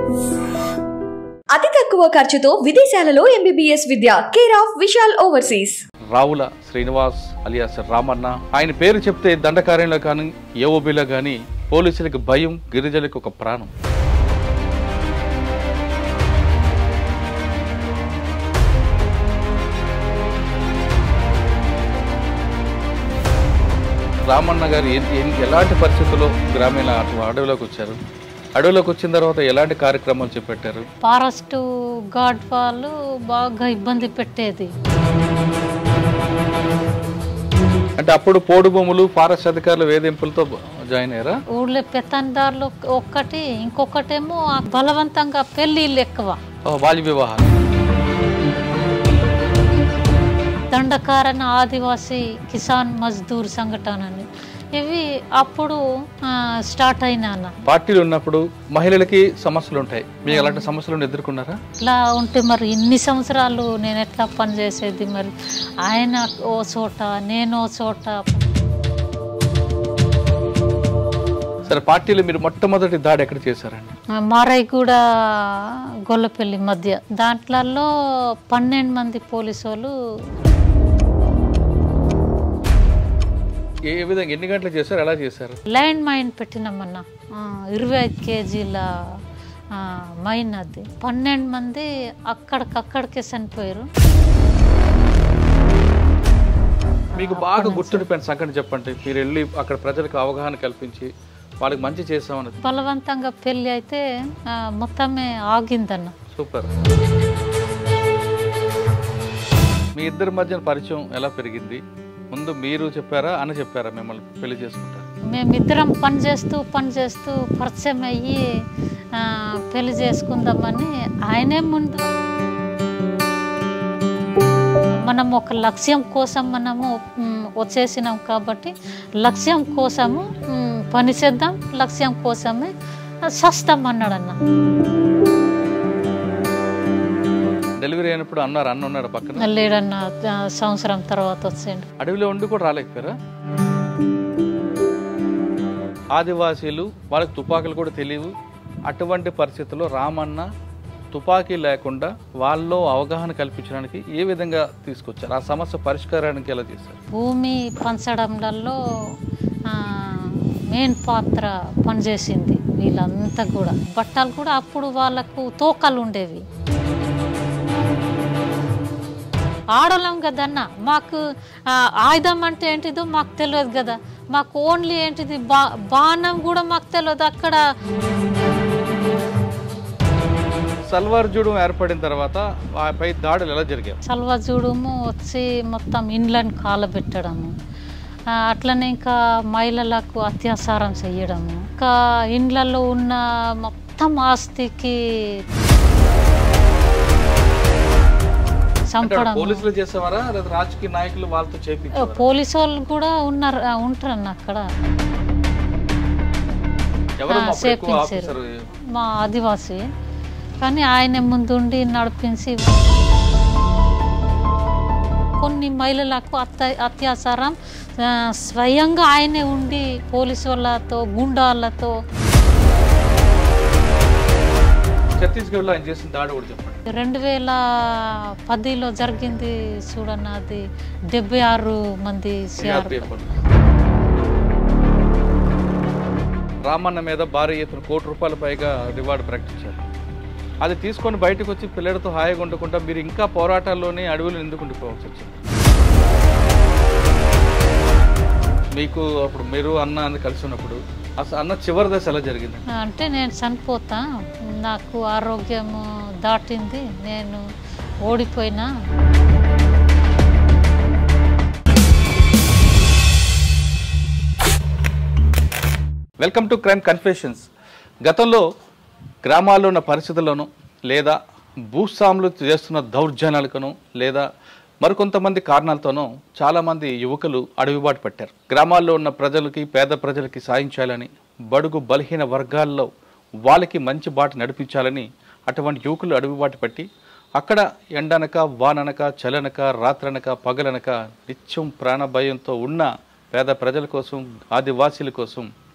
అతి తక్కువ ఖర్చుతో విదేశాలలో ఎంబీబీఎస్ విద్య care of Vishal overseas Ravula Srinivas alias Ramanna ఆయన పేరు చెప్తే దండకార్యంలో కానీ ఏఓబిలో కానీ పోలీసులకు భయం గిరిజనులకు ఒక ప్రాణం రామన్న గారు ఏ- ఏ- ఎలాంటి పరిస్థితుల్లో గ్రామీణ అటు అడవిలోకి వచ్చారు అడవిలోకి వచ్చిన తర్వాత ఎలాంటి కార్యక్రమాలు చేపట్టారు ఫారెస్ట్ గార్డ్ వాళ్ళు బాగా ఇబ్బంది పెట్టేది అంటే అప్పుడు పోడు భూములు ఫారెస్ట్ అధికారుల వేధింపులతో జాయిన్ అయ్యారా ఊళ్ళో పెత్తందారులు ఒక్కటి ఇంకొకటేమో ఆ బలవంతంగా పెళ్ళిళ్ళు ఎక్కువ ఓ, బాల్య వివాహాలు దండకారణ ఆదివాసీ కిసాన్ మజ్దూర్ సంఘటన అని ఇవి అప్పుడు ఆ, స్టార్ట్ అయినా అన్న పార్టీలు ఉన్నప్పుడు మహిళలకి సమస్యలు ఉంటాయి మీకు అలాంటి సమస్యలను ఎదుర్కొన్నారా ఇట్లా ఉంటే మరి ఇన్ని సంవత్సరాలు నేను ఎట్లా పని చేసేది మరి ఆయన ఓ చోట నేను ఓ చోట సరే పార్టీలు మీరు మొట్టమొదటి దాడి ఎక్కడ చేశారండి మారై కూడా గొల్లపల్లి మధ్య దాంట్లలో పన్నెండు మంది పోలీసు వాళ్ళు ఏ ఏ విధంగా ఎన్ని గంటలు చేశారు ఎలా చేశారు ల్యాండ్ మైన్ పెట్టినామన్న ఆ, ఇరవై ఐదు కేజీల ఆ, మైన్ అది పన్నెండు మంది అక్కడికక్కడికే చనిపోయారు మీకు బాగా గుర్తుండిపోయిన సంఘటన చెప్పండి మీరు వెళ్ళి అక్కడ ప్రజలకు అవగాహన కల్పించి వాళ్ళకి మంచి చేస్తామన్నది బలవంతంగా పెళ్ళి అయితే ఆ, మొత్తమే ఆగిందన్న సూపర్ మీ ఇద్దరి మధ్య పరిచయం ఎలా పెరిగింది ముందు మీరు చెప్పారా అని చెప్పారా మిమ్మల్ని పెళ్లి చేసుకుంటారు మేమిద్దరం పని చేస్తూ పని చేస్తూ పరిచయం అయ్యి ఆ, పెళ్లి చేసుకుందామని ఆయనే ముందు మనం ఒక లక్ష్యం కోసం మనము మ్, వచ్చేసినాం కాబట్టి లక్ష్యం కోసము మ్, పని చేద్దాం లక్ష్యం కోసమే సస్తాం అన్నాడన్న డెలివరీ అయినప్పుడు అన్నారు అన్న ఉన్నాడు పక్కన లేడన్న ఆ, సంవత్సరం తర్వాత వచ్చిండు అడవిలో ఉండి కూడా రాలేకపోయారా ఆదివాసీలు వాళ్ళకి తుపాకులు కూడా తెలియవు అటువంటి పరిస్థితుల్లో రామన్న తుపాకీ లేకుండా వాళ్ళలో అవగాహన కల్పించడానికి ఏ విధంగా తీసుకొచ్చారు ఆ సమస్య పరిష్కారానికి ఎలా చేశారు భూమి పంచడంలో మెయిన్ పాత్ర పనిచేసింది వీళ్ళంతా కూడా బట్టలు కూడా అప్పుడు వాళ్ళకు తోకలు ఉండేవి ఆడలేం కదన్న మాకు ఆ, ఆయుధం అంటే ఏంటిదో మాకు తెలియదు కదా మాకు ఓన్లీ ఏంటిది బా బాణం కూడా మాకు తెలియదు అక్కడ సల్వార్ జూడం ఏర్పడిన తర్వాత పై దాడులు ఎలా జరిగాయి చల్వజూడము వచ్చి మొత్తం ఇండ్లను కాలబెట్టడము ఆ, అట్లనే ఇంకా మహిళలకు అత్యాచారం చేయడము ఇంకా ఇండ్లలో ఉన్న మొత్తం ఆస్తికి అంటే చంపడం పోలీసులు చేసేవారా లేదా రాజకీయ నాయకులు వాళ్ళతో చేపించారు పోలీసు వాళ్ళు కూడా ఉన్నారు ఆ, ఉంటారన్న అక్కడ ఎవరు ఆ, అప్పుడు ఎక్కువ చేపించారు. ఆఫీసర్ మా ఆదివాసి కానీ ఆయన ముందుండి నడిపించి కొన్ని మహిళలకు అత్త అత్యాచారం ఆ, స్వయంగా ఆయనే ఉండి పోలీసు వాళ్ళతో గుండాలతో ఛత్తీస్గఢ్ లో ఆయన చేసిన దాడి కూడా చెప్పండి రెండు వేల పదిలో జరిగింది చూడన్న అది డెబ్బై ఆరు మంది సిఆర్ CRPF వాళ్ళు. రామన్న మీద భారీ ఎత్తున కోటి రూపాయల పైగా రివార్డు ప్రకటించారు అది తీసుకొని బయటకు వచ్చి పిల్లలతో హాయిగా ఉండకుండా మీరు ఇంకా పోరాటాల్లోనే అడవులు ఎందుకు ఉండిపోవాల్సి వచ్చింది మీకు అప్పుడు మీరు అన్న అని కలిసి ఉన్నప్పుడు అసలు అన్న చివరి దశ ఎలా జరిగింది అంటే నేను చనిపోతా నాకు ఆరోగ్యము దాటింది నేను ఓడిపోయినా వెల్కమ్ టు క్రైమ్ కన్ఫెషన్స్ గతంలో గ్రామాల్లో ఉన్న పరిస్థితుల్లోనూ లేదా భూస్వాములు చేస్తున్న దౌర్జన్యాలకును లేదా మరికొంతమంది కారణాలతోనూ చాలామంది యువకులు అడవిబాటు పట్టారు గ్రామాల్లో ఉన్న ప్రజలకి పేద ప్రజలకి సాయం చేయాలని బడుగు బలహీన వర్గాల్లో వాళ్ళకి మంచి బాట నడిపించాలని అటువంటి యువకులు అడవిబాటు పట్టి అక్కడ ఎండనక వాననక చలనక రాత్రనక పగలనక నిత్యం ప్రాణభయంతో ఉన్న పేద ప్రజల కోసం ఆదివాసీల కోసం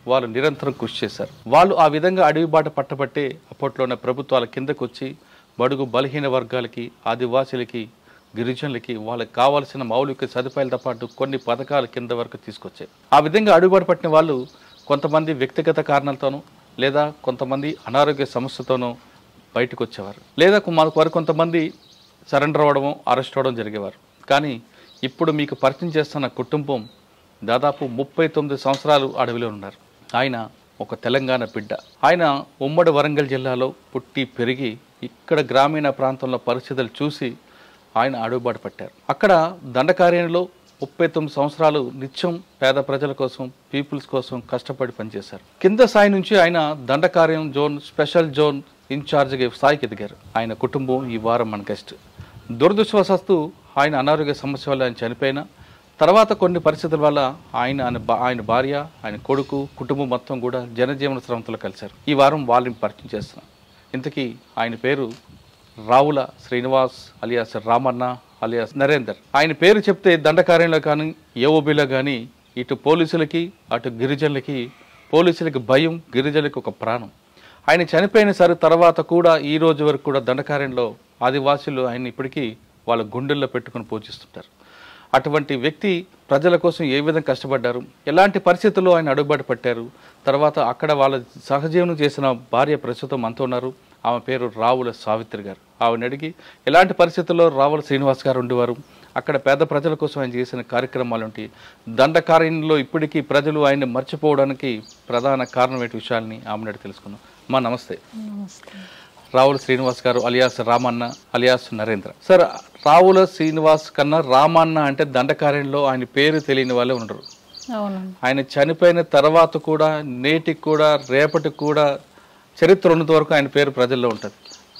వాళ్ళు నిరంతరం కృషి చేశారు వాళ్ళు ఆ విధంగా అడవి బాట పట్టబట్టే అప్పట్లోనే ప్రభుత్వాల కిందకు వచ్చి బడుగు బలహీన వర్గాలకి ఆదివాసీలకి గిరిజనులకి వాళ్ళకి కావాల్సిన మౌలిక సదుపాయాలతో పాటు కొన్ని పథకాల కింద వరకు తీసుకొచ్చాయి ఆ విధంగా అడుగుబాటు పట్టిన వాళ్ళు కొంతమంది వ్యక్తిగత కారణాలతోనూ లేదా కొంతమంది అనారోగ్య సమస్యతోనూ బయటకు వచ్చేవారు లేదా కొ- మరి కొంతమంది సరెండర్ అవ్వడము అరెస్ట్ అవ్వడం జరిగేవారు కానీ ఇప్పుడు మీకు పరిచయం చేస్తున్న కుటుంబం దాదాపు ముప్పై తొమ్మిది సంవత్సరాలు అడవిలో ఉన్నారు ఆయన ఒక తెలంగాణ బిడ్డ ఆయన ఉమ్మడి వరంగల్ జిల్లాలో పుట్టి పెరిగి ఇక్కడ గ్రామీణ ప్రాంతంలో పరిస్థితులు చూసి ఆయన అడుగుబాటు పట్టారు అక్కడ దండకార్యంలో ముప్పై తొమ్మిది సంవత్సరాలు నిత్యం పేద ప్రజల కోసం పీపుల్స్ కోసం కష్టపడి పనిచేశారు కింద స్థాయి నుంచి ఆయన దండకార్యం జోన్ స్పెషల్ జోన్ ఇన్ఛార్జ్గా స్థాయికి ఎదిగారు ఆయన కుటుంబం ఈ వారం మన గెస్ట్ దురదృష్టవశాత్తు ఆయన అనారోగ్య సమస్య వల్ల ఆయన చనిపోయినా తర్వాత కొన్ని పరిస్థితుల వల్ల ఆయన ఆయన భా- ఆయన భార్య ఆయన కొడుకు కుటుంబం మొత్తం కూడా జనజీవన స్రవంతిలో కలిశారు ఈ వారం వాళ్ళని పరిచయం చేస్తున్నాం ఇంతకీ ఆయన పేరు రావుల శ్రీనివాస్ అలియాస్ రామన్న అలియాస్ నరేందర్ ఆయన పేరు చెప్తే దండకార్యంలో కానీ ఏఓబిలో కానీ ఇటు పోలీసులకి అటు గిరిజనులకి పోలీసులకి భయం గిరిజనులకి ఒక ప్రాణం ఆయన చనిపోయిన సరే తర్వాత కూడా ఈ రోజు వరకు కూడా దండకార్యంలో ఆదివాసులు ఆయన ఇప్పటికీ వాళ్ళ గుండెల్లో పెట్టుకొని పూజిస్తుంటారు అటువంటి వ్యక్తి ప్రజల కోసం ఏ విధంగా కష్టపడ్డారు ఎలాంటి పరిస్థితుల్లో ఆయన అడుగుబాటు పట్టారు తర్వాత అక్కడ వాళ్ళ సహజీవనం చేసిన భార్య ప్రస్తుతం మనతో ఉన్నారు ఆమె పేరు రావుల సావిత్రి గారు ఆవిడని అడిగి ఎలాంటి పరిస్థితుల్లో రావుల శ్రీనివాస్ గారు ఉండేవారు అక్కడ పేద ప్రజల కోసం ఆయన చేసిన కార్యక్రమాలు ఏంటి దండకార్యంలో ఇప్పటికీ ప్రజలు ఆయన్ని మర్చిపోవడానికి ప్రధాన కారణం ఏంటి విషయాల్ని ఆమెను అడిగి తెలుసుకుందాం మా నమస్తే నమస్తే రావుల శ్రీనివాస్ గారు alias Ramanna alias Narendra sir Ravula Srinivas కన్నా రామన్న అంటే దండకార్యంలో ఆయన పేరు తెలియని వాళ్ళే ఉండరు అవునండి ఆయన చనిపోయిన తర్వాత కూడా నేటికి కూడా రేపటికి కూడా చరిత్ర ఉన్నంత వరకు ఆయన పేరు ప్రజల్లో ఉంటుంది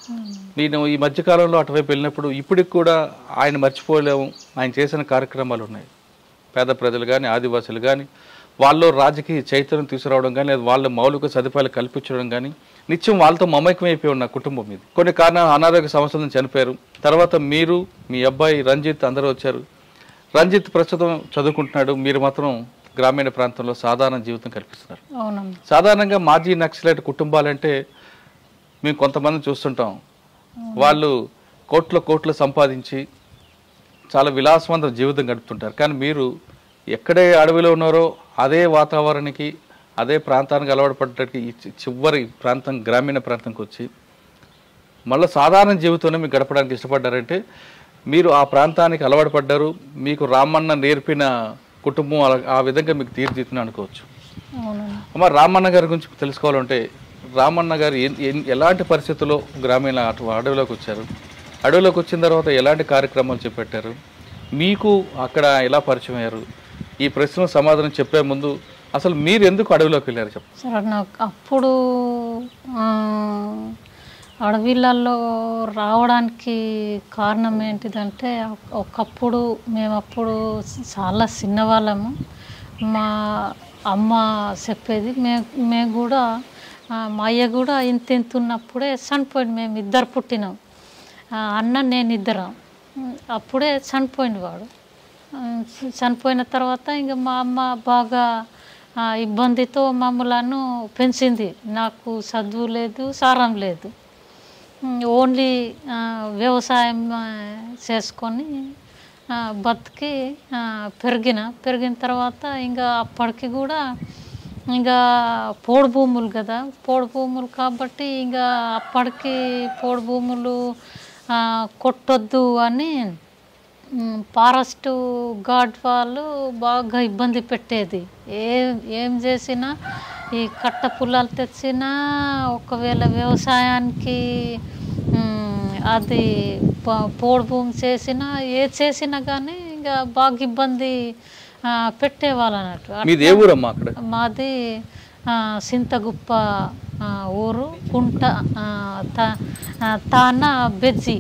నేను ఈ మధ్యకాలంలో అటువైపు వెళ్ళినప్పుడు ఇప్పటికి కూడా ఆయన మర్చిపోలేము ఆయన చేసిన కార్యక్రమాలు ఉన్నాయి పేద ప్రజలు కానీ ఆదివాసులు కానీ వాళ్ళు రాజకీయ చైతన్యం తీసుకురావడం కానీ లేదా వాళ్ళ మౌలిక సదుపాయాలు కల్పించడం కానీ నిత్యం వాళ్ళతో మమైకమైపోయి ఉన్న కుటుంబం ఇది కొన్ని కారణాలు అనారోగ్య సమస్యల నుంచి చనిపోయారు తర్వాత మీరు మీ అబ్బాయి రంజిత్ అందరూ వచ్చారు రంజిత్ ప్రస్తుతం చదువుకుంటున్నాడు మీరు మాత్రం గ్రామీణ ప్రాంతంలో సాధారణ జీవితం కల్పిస్తున్నారు అవునండి సాధారణంగా మాజీ నక్సలైట్ కుటుంబాలంటే మేము కొంతమంది చూస్తుంటాం వాళ్ళు కోట్ల కోట్లు సంపాదించి చాలా విలాసవంత జీవితం గడుపుతుంటారు కానీ మీరు ఎక్కడే అడవిలో ఉన్నారో అదే వాతావరణానికి అదే ప్రాంతానికి అలవాటు పడటానికి ఈ చి- చివరి ప్రాంతం గ్రామీణ ప్రాంతంకి వచ్చి మళ్ళీ సాధారణ జీవితంలో మీకు గడపడానికి ఇష్టపడ్డారంటే మీరు ఆ ప్రాంతానికి అలవాటు పడ్డారు మీకు రామన్న నేర్పిన కుటుంబం అలా- ఆ విధంగా మీకు తీర్చిదిద్దును అనుకోవచ్చు అవునండి అమ్మ రామన్న గారి గురించి తెలుసుకోవాలంటే రామన్న గారు ఎన్- ఎన్- ఎలాంటి పరిస్థితుల్లో గ్రామీణ అటు అడవిలోకి వచ్చారు అడవిలోకి వచ్చిన తర్వాత ఎలాంటి కార్యక్రమాలు చేపట్టారు మీకు అక్కడ ఎలా పరిచయం అయ్యారు ఈ ప్రశ్న సమాధానం చెప్పే ముందు అసలు మీరు ఎందుకు అడవిలోకి వెళ్ళారు చెప్పండి సరే నాకు అప్పుడు ఆ, అడవిలలో రావడానికి కారణం ఏంటిదంటే ఒకప్పుడు మేము అప్పుడు చాలా చిన్నవాళ్ళము మా అమ్మ చెప్పేది మే మేము కూడా ఆ, మా అయ్య కూడా ఇంత ఇంత ఉన్నప్పుడే చనిపోయింది మేము ఇద్దరు పుట్టినాం ఆ, అన్న నేను ఇద్దరం ఉమ్, అప్పుడే చనిపోయింది వాడు ఆ, చనిపోయిన తర్వాత ఇంకా మా అమ్మ బాగా ఆ, ఇబ్బందితో మమ్మలను పెంచింది నాకు చదువు లేదు సారం లేదు ఉమ్, ఓన్లీ ఆ, వ్యవసాయం ఆ, చేసుకొని ఆ, బతికి ఆ, పెరిగిన పెరిగిన తర్వాత ఇంకా అప్పటికి కూడా ఇంకా పోడు భూములు కదా పోడు భూములు కాబట్టి ఇంకా అప్పటికి పోడు భూములు ఆ, కొట్టొద్దు అని మ్, ఫారెస్ట్ గార్డ్ వాళ్ళు బాగా ఇబ్బంది పెట్టేది ఏ ఏం చేసినా ఈ కట్ట పుల్లలు తెచ్చినా ఒకవేళ వ్యవసాయానికి మ్, అది ప- పోడు భూమి చేసినా ఏ చేసినా కానీ ఇంకా బాగా ఇబ్బంది ఆ, పెట్టేవాళ్ళు అన్నట్టు మీది ఏ ఊరమ్మా అక్కడ మాది ఆ, సింతగుప్ప ఆ, ఊరు కుంట ఆ, తా- ఆ, తాన బెజ్జి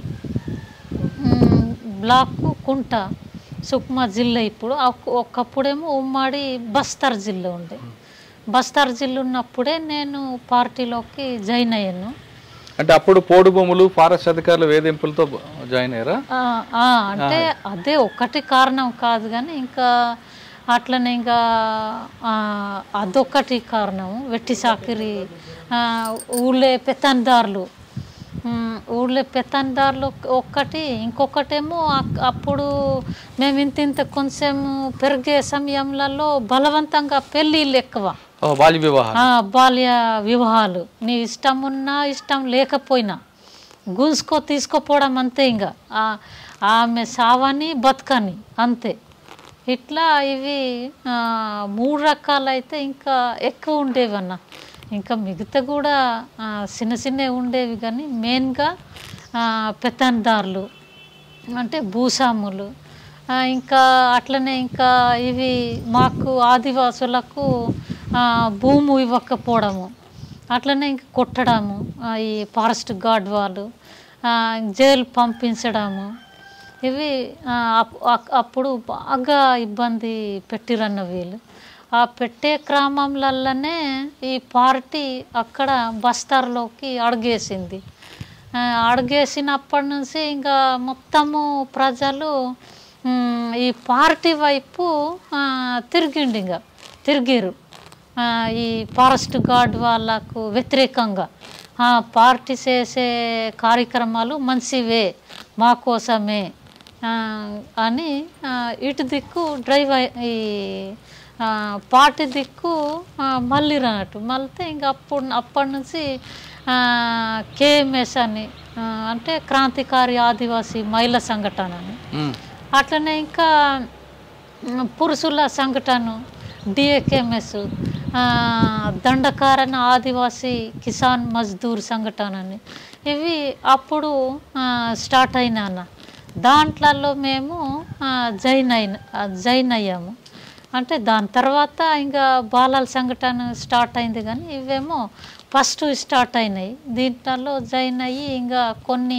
మ్, బ్లాక్ కుంట సుక్మా జిల్లా ఇప్పుడు ఒక- ఒకప్పుడేమో ఉమ్మడి బస్తర్ జిల్లా ఉండే బస్తర్ జిల్లా ఉన్నప్పుడే నేను పార్టీలోకి జాయిన్ అయ్యాను అంటే అప్పుడు పోడు భూములు ఫారెస్ట్ అధికారుల వేధింపులతో జాయిన్ అయ్యారా ఆ, ఆ, అంటే అదే ఒకటి కారణం కాదు కానీ ఇంకా అట్లనే ఇంకా ఆ, అదొక్కటి కారణం వెట్టి సాకిరి ఆ, ఊళ్ళే పెత్తందారులు ఉమ్, ఊళ్ళో పెత్తందారులు ఒక్కటి ఇంకొకటేమో అక్- అప్పుడు మేము ఇంత ఇంత కొంచెం పెరిగే సమయంలో బలవంతంగా పెళ్ళిళ్ళు ఎక్కువ ఓ, బాల్య వివాహం ఆ, బాల్య వివాహాలు నీ ఇష్టం ఉన్నా ఇష్టం లేకపోయినా గూసుకో తీసుకోపోవడం అంతే ఇంకా ఆ- ఆమె సావని బతకని అంతే ఇట్లా ఇవి ఆ, మూడు రకాలైతే ఇంకా ఎక్కువ ఉండేవి అన్న ఇంకా మిగతా కూడా ఆ, చిన్న చిన్నవి ఉండేవి కానీ మెయిన్గా పెత్తందారులు అంటే భూస్వాములు ఆ, ఇంకా అట్లనే ఇంకా ఇవి మాకు ఆదివాసులకు ఆ, భూమి ఇవ్వకపోవడము అట్లనే ఇంకా కొట్టడము ఆ, ఈ ఫారెస్ట్ గార్డ్ వాళ్ళు ఆ, జైలు పంపించడము ఇవి ఆ, అప్- అక్- అప్పుడు బాగా ఇబ్బంది పెట్టిరన్న వీళ్ళు ఆ పెట్టే క్రమంలలోనే ఈ పార్టీ అక్కడ బస్తార్లోకి అడుగేసింది ఆ, అడుగేసినప్పటి నుంచి ఇంకా మొత్తము ప్రజలు ఉమ్, ఈ పార్టీ వైపు ఆ, తిరిగిండు ఇంకా తిరిగిరు ఆ, ఈ ఫారెస్ట్ గార్డ్ వాళ్ళకు వ్యతిరేకంగా ఆ, పార్టీ చేసే కార్యక్రమాలు మంచివే మా కోసమే ఆ, అని ఆ, ఇటు దిక్కు డ్రైవ్ అయి- ఈ ఆ, పార్టీ దిక్కు ఆ, మళ్ళీరు అన్నట్టు మళ్ళీ ఇంకా అప్పుడు అప్పటి నుంచి కేఎంఎస్ అని ఆ, అంటే క్రాంతికారి ఆదివాసీ మహిళా సంఘటన అని ఉమ్. అట్లనే ఇంకా మ్, పురుషుల సంఘటన డిఏకేఎంఎస్ దండకారణ ఆదివాసీ కిసాన్ మజ్దూర్ సంఘటన అని ఇవి అప్పుడు ఆ, స్టార్ట్ అయినా అన్న దాంట్లలో మేము ఆ, జాయిన్ అయిన ఆ, జాయిన్ అయ్యాము అంటే దాని తర్వాత ఇంకా బాలల సంఘటన స్టార్ట్ అయింది కానీ ఇవేమో ఫస్ట్ స్టార్ట్ అయినాయి దీంట్లో జాయిన్ అయ్యి ఇంకా కొన్ని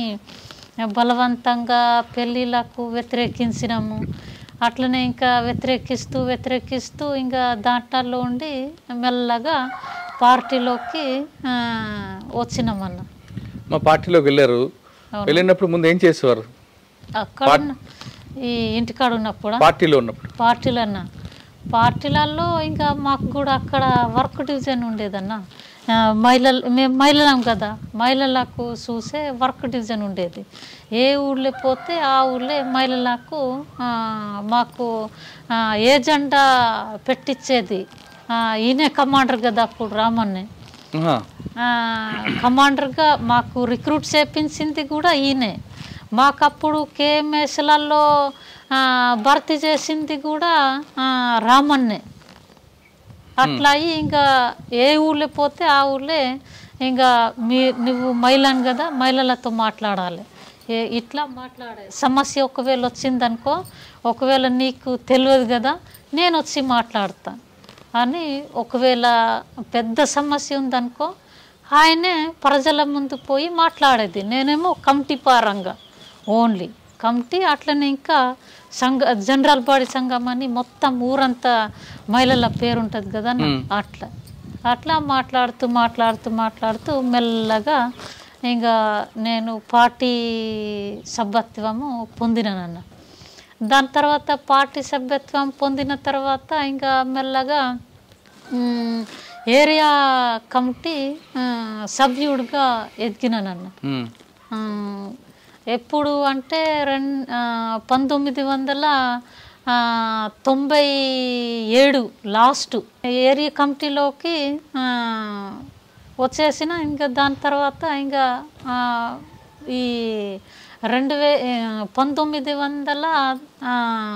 బలవంతంగా పెళ్ళిళ్ళకు వ్యతిరేకించినాము అట్లనే ఇంకా వ్యతిరేకిస్తూ వ్యతిరేకిస్తూ ఇంకా దాంట్లో ఉండి మెల్లగా పార్టీలోకి ఆ, వచ్చినామన్న మా పార్టీలోకి వెళ్ళారు వెళ్ళినప్పుడు ముందు ఏం చేసేవారు అక్కడ ఉన్న- ఈ ఇంటికాడ ఉన్నప్పుడు పార్టీలో ఉన్నప్పుడు పార్టీలన్న పార్టీలలో ఇంకా మాకు కూడా అక్కడ వర్క్ డివిజన్ ఉండేదన్న ఆ, మహిళలు మేము మహిళలం కదా మహిళలకు చూసే వర్క్ డివిజన్ ఉండేది ఏ ఊళ్ళో పోతే ఆ ఊళ్ళో మహిళలకు ఆ, మాకు ఆ, ఏజెండా పెట్టించేది ఆ, ఈయనే కమాండర్ కదా అప్పుడు రామన్నే ఆహా. ఆ, కమాండర్గా మాకు రిక్రూట్ చేపించింది కూడా ఈయనే మాకు అప్పుడు కేఎంఎస్లలో భర్తీ చేసింది కూడా ఆ, రామన్నే అట్లా అయ్యి ఇంకా ఏ ఊళ్ళో పోతే ఆ ఊళ్ళో ఇంకా మీ నువ్వు మహిళను కదా మహిళలతో మాట్లాడాలి ఏ ఇట్లా మాట్లాడే సమస్య ఒకవేళ వచ్చిందనుకో ఒకవేళ నీకు తెలియదు కదా నేను వచ్చి మాట్లాడతాను అని ఒకవేళ పెద్ద సమస్య ఉందనుకో ఆయనే ప్రజల ముందు పోయి మాట్లాడేది నేనేమో కమిటీ పరంగా ఓన్లీ కమిటీ అట్లనే ఇంకా సంఘ జనరల్ బాడీ సంఘం అని మొత్తం ఊరంతా మహిళల పేరు ఉంటుంది కదా అన్న, అట్లా అట్లా మాట్లాడుతూ మాట్లాడుతూ మాట్లాడుతూ మెల్లగా ఇంకా నేను పార్టీ సభ్యత్వము పొందినానన్న దాని తర్వాత పార్టీ సభ్యత్వం పొందిన తర్వాత ఇంకా మెల్లగా మ్, ఏరియా కమిటీ ఆ, సభ్యుడిగా ఎదిగినానన్న ఉమ్. ఆ, ఎప్పుడు అంటే రెం ఆ, పంతొమ్మిది వందల ఆ, తొంభై ఏడు లాస్ట్ ఏరియా కమిటీలోకి ఆ, వచ్చేసిన ఇంకా దాని తర్వాత ఇంకా ఆ, ఈ రెండు వే ఆ, పంతొమ్మిది వందల ఆ,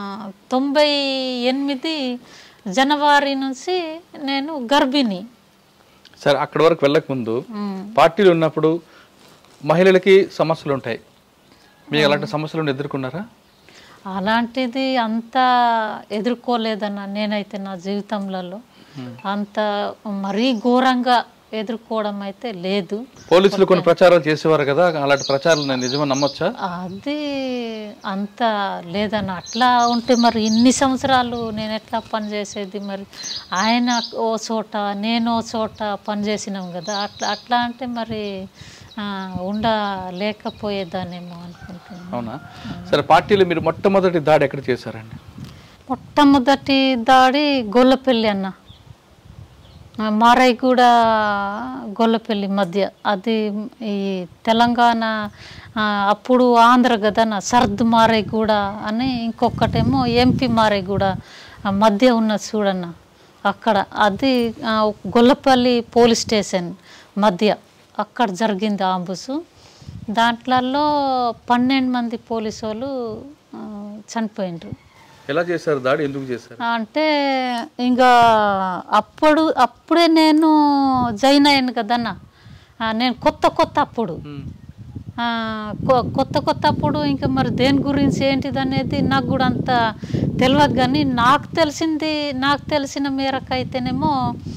తొంభై ఎనిమిది జనవరి నుంచి నేను గర్భిణి సరే అక్కడి వరకు వెళ్ళక ముందు ఉమ్. పార్టీలు ఉన్నప్పుడు మహిళలకి సమస్యలు ఉంటాయి మీకు అలాంటి సమస్యలను ఎదుర్కొన్నారా అలాంటిది అంత ఎదుర్కోలేదన్న నేనైతే నా జీవితంలో అంత మరీ ఘోరంగా ఎదుర్కోవడం అయితే లేదు పోలీసులు కొన్ని ప్రచారాలు చేసేవారు కదా అలాంటి ప్రచారాలు నేను నిజమా నమ్మొచ్చా అది అంత లేదన్న అట్లా ఉంటే మరి ఇన్ని సంవత్సరాలు నేను ఎట్లా పనిచేసేది మరి ఆయన ఓ చోట నేను ఓ చోట పనిచేసినాం కదా అట్లా అట్లా అంటే మరి ఆ, ఉండలేకపోయేదానేమో అనుకుంటున్నాను అవునా సరే పార్టీలో మీరు మొట్టమొదటి దాడి ఎక్కడ చేశారండి మొట్టమొదటి దాడి గొల్లపల్లి అన్న ఆ, మారాయిగూడ గొల్లపల్లి మధ్య అది ఈ తెలంగాణ ఆ, అప్పుడు ఆంధ్ర గదన సర్ద్ మారాయిగూడ అని ఇంకొకటేమో ఎంపీ మారాయిగూడ ఆ మధ్య ఉన్న చూడన్న అక్కడ అది ఆ, గొల్లపల్లి పోలీస్ స్టేషన్ మధ్య అక్కడ జరిగింది ఆంబుసు దాంట్లలో పన్నెండు మంది పోలీసు వాళ్ళు ఆ, చనిపోయిండ్రు ఎలా చేశారు దాడి ఎందుకు చేశారు అంటే ఇంకా అప్పుడు అప్పుడే నేను జాయిన్ అయ్యాను కదన్న ఆ, నేను కొత్త కొత్త అప్పుడు ఉమ్. ఆ, కొ- కొత్త కొత్త అప్పుడు ఇంకా మరి దేని గురించి ఏంటిది అనేది నాకు కూడా అంత తెలియదు కానీ నాకు తెలిసింది నాకు తెలిసిన మేరకు అయితేనేమో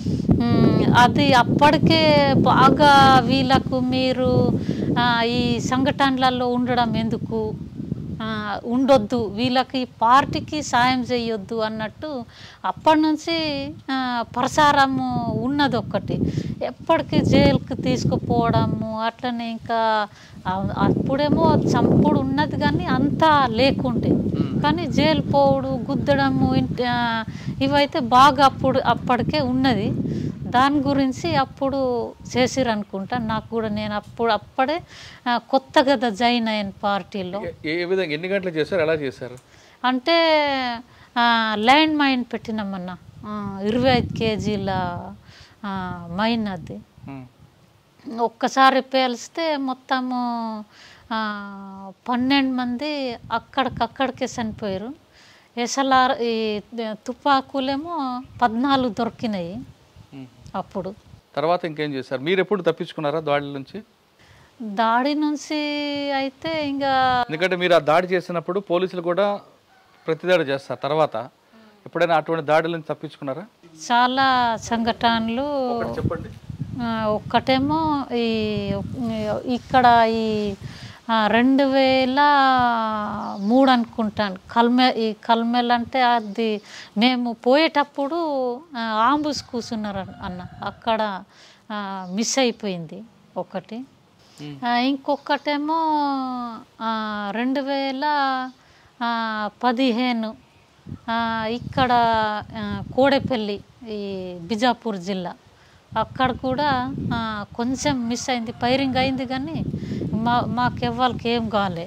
మ్, అది అప్పటికే బాగా వీళ్ళకు మీరు ఆ, ఈ సంఘటనలలో ఉండడం ఎందుకు ఆ, ఉండొద్దు వీళ్ళకి ఈ పార్టీకి సాయం చేయొద్దు అన్నట్టు అప్పటి నుంచి ఆ, ప్రసారము ఉన్నది ఒక్కటి ఎప్పటికీ జైలుకి తీసుకుపోవడము అట్లనే ఇంకా ఆ- అప్పుడేమో చంపుడు ఉన్నది కానీ అంతా లేకుండే కానీ జైలు పోవడు గుద్దడము ఇంట- ఆ, ఇవైతే బాగా అప్పుడు అప్పటికే ఉన్నది దాని గురించి అప్పుడు చేసిరు అనుకుంటా నాకు కూడా నేను అప్పుడు అప్పుడే ఆ, కొత్త కదా జాయిన్ అయ్యాను పార్టీలో ఏ- ఏ విధంగా ఎన్ని గంటలు చేశారు ఎలా చేశారు అంటే ఆ, ల్యాండ్ మైన్ పెట్టినామన్న ఆ, ఇరవై ఐదు కేజీల ఆ, మైన్ అది ఉమ్. ఒక్కసారి పేలిస్తే మొత్తము ఆ, పన్నెండు మంది అక్కడికక్కడికే చనిపోయారు ఎస్ఎల్ఆర్ ఈ తుపాకులేమో పద్నాలుగు దొరికినాయి ఉమ్. అప్పుడు తర్వాత ఇంకేం చేశారు మీరు ఎప్పుడు తప్పించుకున్నారా దాడి నుంచి దాడి నుంచి అయితే ఇంకా ఎందుకంటే మీరు ఆ దాడి చేసినప్పుడు పోలీసులు కూడా ప్రతిదాడి చేస్తారు తర్వాత ఎప్పుడైనా అటువంటి దాడుల నుంచి తప్పించుకున్నారా చాలా సంఘటనలు ఒకటి చెప్పండి ఆ, ఒక్కటేమో ఈ ఇక్కడ ఈ ఆ, రెండు వేల మూడు అనుకుంటాను కల్మె ఈ కల్మెల్ అంటే అది మేము పోయేటప్పుడు ఆ, ఆంబుస్ కూర్చున్నారు అన్న అక్కడ ఆ, మిస్ అయిపోయింది ఒకటి ఉమ్. ఆ, ఇంకొకటేమో ఆ, రెండు వేల ఆ, పదిహేను ఆ, ఇక్కడ ఆ, కోడెపల్లి ఈ బిజాపూర్ జిల్లా అక్కడ కూడా ఆ, కొంచెం మిస్ అయింది ఫైరింగ్ అయింది కానీ మా మాకెవ్వరికి ఏం కాలే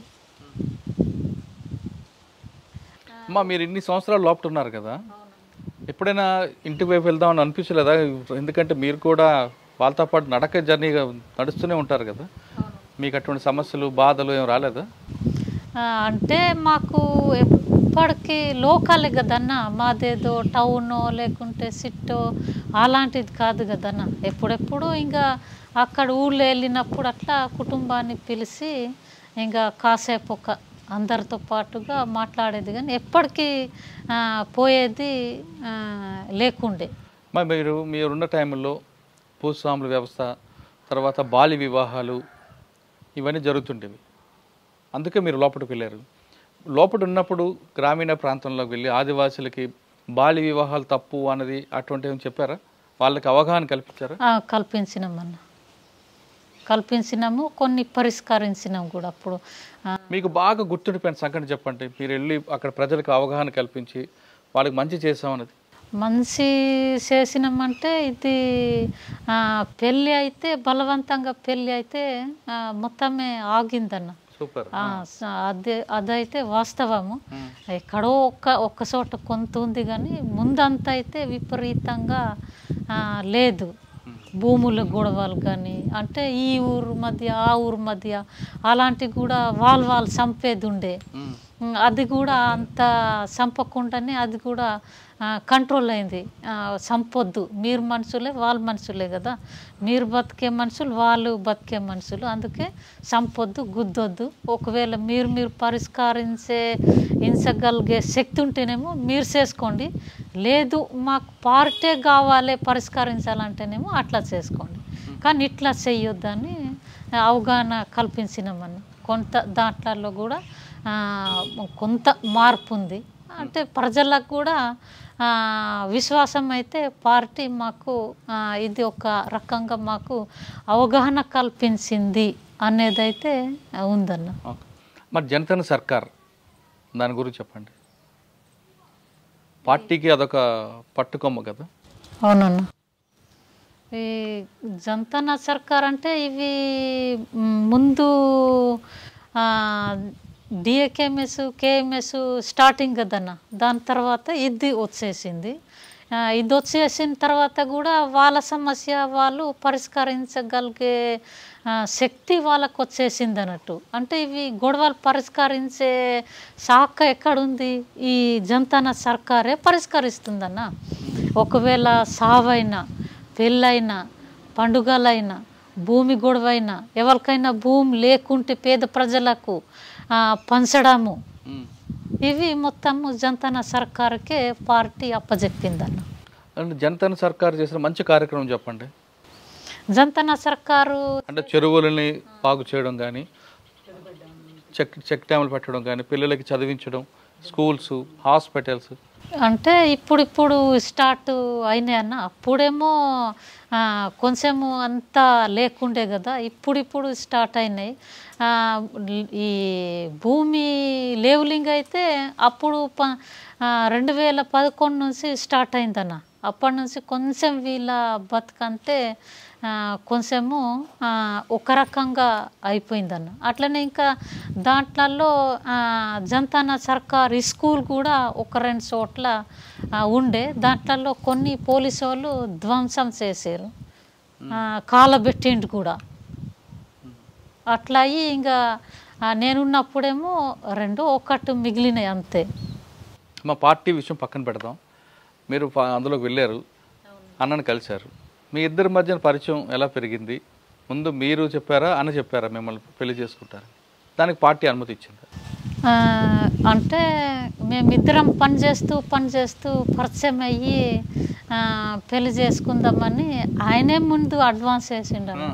అమ్మా మీరు ఇన్ని సంవత్సరాలు లోపల ఉన్నారు కదా ఎప్పుడైనా ఇంటి వైపు వెళ్దామని అనిపించలేదా ఎందుకంటే మీరు కూడా వాళ్ళతో పాటు నడక జర్నీగా నడుస్తూనే ఉంటారు కదా మీకు అటువంటి సమస్యలు బాధలు ఏం రాలేదా ఆ, అంటే మాకు ఎప్పటికీ లోకలే కదన్న మాదేదో టౌనో లేకుంటే సిట్టో అలాంటిది కాదు కదన్న ఎప్పుడెప్పుడు ఇంకా అక్కడ ఊళ్ళో వెళ్ళినప్పుడు అట్లా కుటుంబాన్ని పిలిచి ఇంకా కాసేపు ఒక అందరితో పాటుగా మాట్లాడేది కానీ ఎప్పటికీ ఆ, పోయేది ఆ, లేకుండే మరి మీరు మీరున్న టైంలో భూస్వాముల వ్యవస్థ తర్వాత బాల్య వివాహాలు ఇవన్నీ జరుగుతుండేవి అందుకే మీరు లోపలికి వెళ్ళారు లోపల ఉన్నప్పుడు గ్రామీణ ప్రాంతంలోకి వెళ్ళి ఆదివాసులకి బాల్య వివాహాలు తప్పు అన్నది అటువంటివి ఏమైనా చెప్పారా వాళ్ళకి అవగాహన కల్పించారా ఆ, కల్పించినామన్న కల్పించినాము కొన్ని పరిష్కరించినాం కూడా అప్పుడు ఆ, మీకు బాగా గుర్తుండిపోయిన సంఘటన చెప్పండి మీరు వెళ్ళి అక్కడ ప్రజలకు అవగాహన కల్పించి వాళ్ళకి మంచి చేసామన్నది మంచి చేసినామంటే ఇది ఆ, పెళ్ళి అయితే బలవంతంగా పెళ్ళి అయితే ఆ, మొత్తమే ఆగిందన్న సూపర్ ఆ, స- అదే అదైతే వాస్తవము ఎక్కడో ఒక్క ఒక్క చోట కొంత ఉంది కానీ ముందంతా అయితే విపరీతంగా ఆ, లేదు భూముల గొడవలు కానీ అంటే ఈ ఊరు మధ్య ఆ ఊరు మధ్య అలాంటివి కూడా వాళ్ళు వాళ్ళు చంపేది ఉండే ఉమ్, అది కూడా అంత చంపకుండానే అది కూడా కంట్రోల్ అయింది ఆ, చంపొద్దు మీరు మనుషులే వాళ్ళు మనుషులే కదా మీరు బతికే మనుషులు వాళ్ళు బతికే మనుషులు అందుకే చంపొద్దు గుద్దొద్దు ఒకవేళ మీరు మీరు పరిష్కరించే హింసగలిగే శక్తి ఉంటేనేమో మీరు చేసుకోండి లేదు మాకు పార్టీ కావాలి పరిష్కరించాలంటేనేమో అట్లా చేసుకోండి కానీ ఇట్లా చెయ్యొద్దని అవగాహన కల్పించినామని కొంత దాంట్లలో కూడా ఆ, కొంత మార్పు ఉంది అంటే ప్రజలకు కూడా ఆ, విశ్వాసం అయితే పార్టీ మాకు ఆ, ఇది ఒక రకంగా మాకు అవగాహన కల్పించింది అనేదైతే ఉందన్న ఓకే. మరి జనసేన సర్కార్ దాని గురించి చెప్పండి పార్టీకి అదొక పట్టుకొమ్మ కదా అవునన్న ఈ జంతన సర్కార్ అంటే ఇవి మ్, ముందు డిఏకేఎంఎస్ కేఎంఎస్ స్టార్టింగ్ కదన్న దాని తర్వాత ఇది వచ్చేసింది ఆ, ఇది వచ్చేసిన తర్వాత కూడా వాళ్ళ సమస్య వాళ్ళు పరిష్కరించగలిగే ఆ, శక్తి వాళ్ళకు వచ్చేసింది అన్నట్టు అంటే ఇవి గొడవలు పరిష్కరించే శాఖ ఎక్కడుంది ఈ జంతన సర్కారే పరిష్కరిస్తుందన్న ఒకవేళ సావైనా పెళ్ళైనా పండుగలైనా భూమి గొడవైనా ఎవరికైనా భూమి లేకుంటే పేద ప్రజలకు ఆ, పంచడము ఉమ్. ఇవి మొత్తము జంతన సర్కారుకే పార్టీ అప్పజెప్పిందన్న అంటే జనతన సర్కార్ చేసిన మంచి కార్యక్రమం చెప్పండి జంతన సర్కారు అంటే చెరువులని బాగు చేయడం కానీ చెక్ చెక్ డ్యాములు పెట్టడం కానీ పిల్లలకి చదివించడం స్కూల్స్ హాస్పిటల్స్ అంటే ఇప్పుడు ఇప్పుడు స్టార్ట్ అయినాయి అన్న అప్పుడేమో ఆ, కొంచెము అంతా లేకుండే కదా ఇప్పుడు ఇప్పుడు స్టార్ట్ అయినాయి ఆ, ఈ భూమి లేవలింగ్ అయితే అప్పుడు ప ఆ, రెండు వేల పదకొండు నుంచి స్టార్ట్ అయిందన్న అప్పటి నుంచి కొంచెం వీళ్ళ బతుకంతే ఆ, కొంచెము ఆ, ఒక రకంగా అయిపోయిందన్న అట్లనే ఇంకా దాంట్లలో ఆ, జంతాన సర్కార్ స్కూల్ కూడా ఒక రెండు చోట్ల ఆ, ఉండే దాంట్లలో కొన్ని పోలీసు వాళ్ళు ధ్వంసం చేశారు ఆ, కాలబెట్టిండు కూడా అట్లా అయ్యి ఇంకా ఆ, నేనున్నప్పుడేమో రెండు ఒకటి మిగిలినాయి అంతే మా పార్టీ విషయం పక్కన పెడదాం మీరు ప- అందులోకి వెళ్ళారు అన్నని కలిశారు మీ ఇద్దరి మధ్యన పరిచయం ఎలా పెరిగింది ముందు మీరు చెప్పారా అన్న చెప్పారా మిమ్మల్ని పెళ్లి చేసుకుంటారు దానికి పార్టీ అనుమతి ఇచ్చింది ఆ, అంటే మేమిద్దరం పని చేస్తూ పని చేస్తూ పరిచయం అయ్యి ఆ, పెళ్లి చేసుకుందామని ఆయనే ముందు అడ్వాన్స్ వేసిండు అన్న.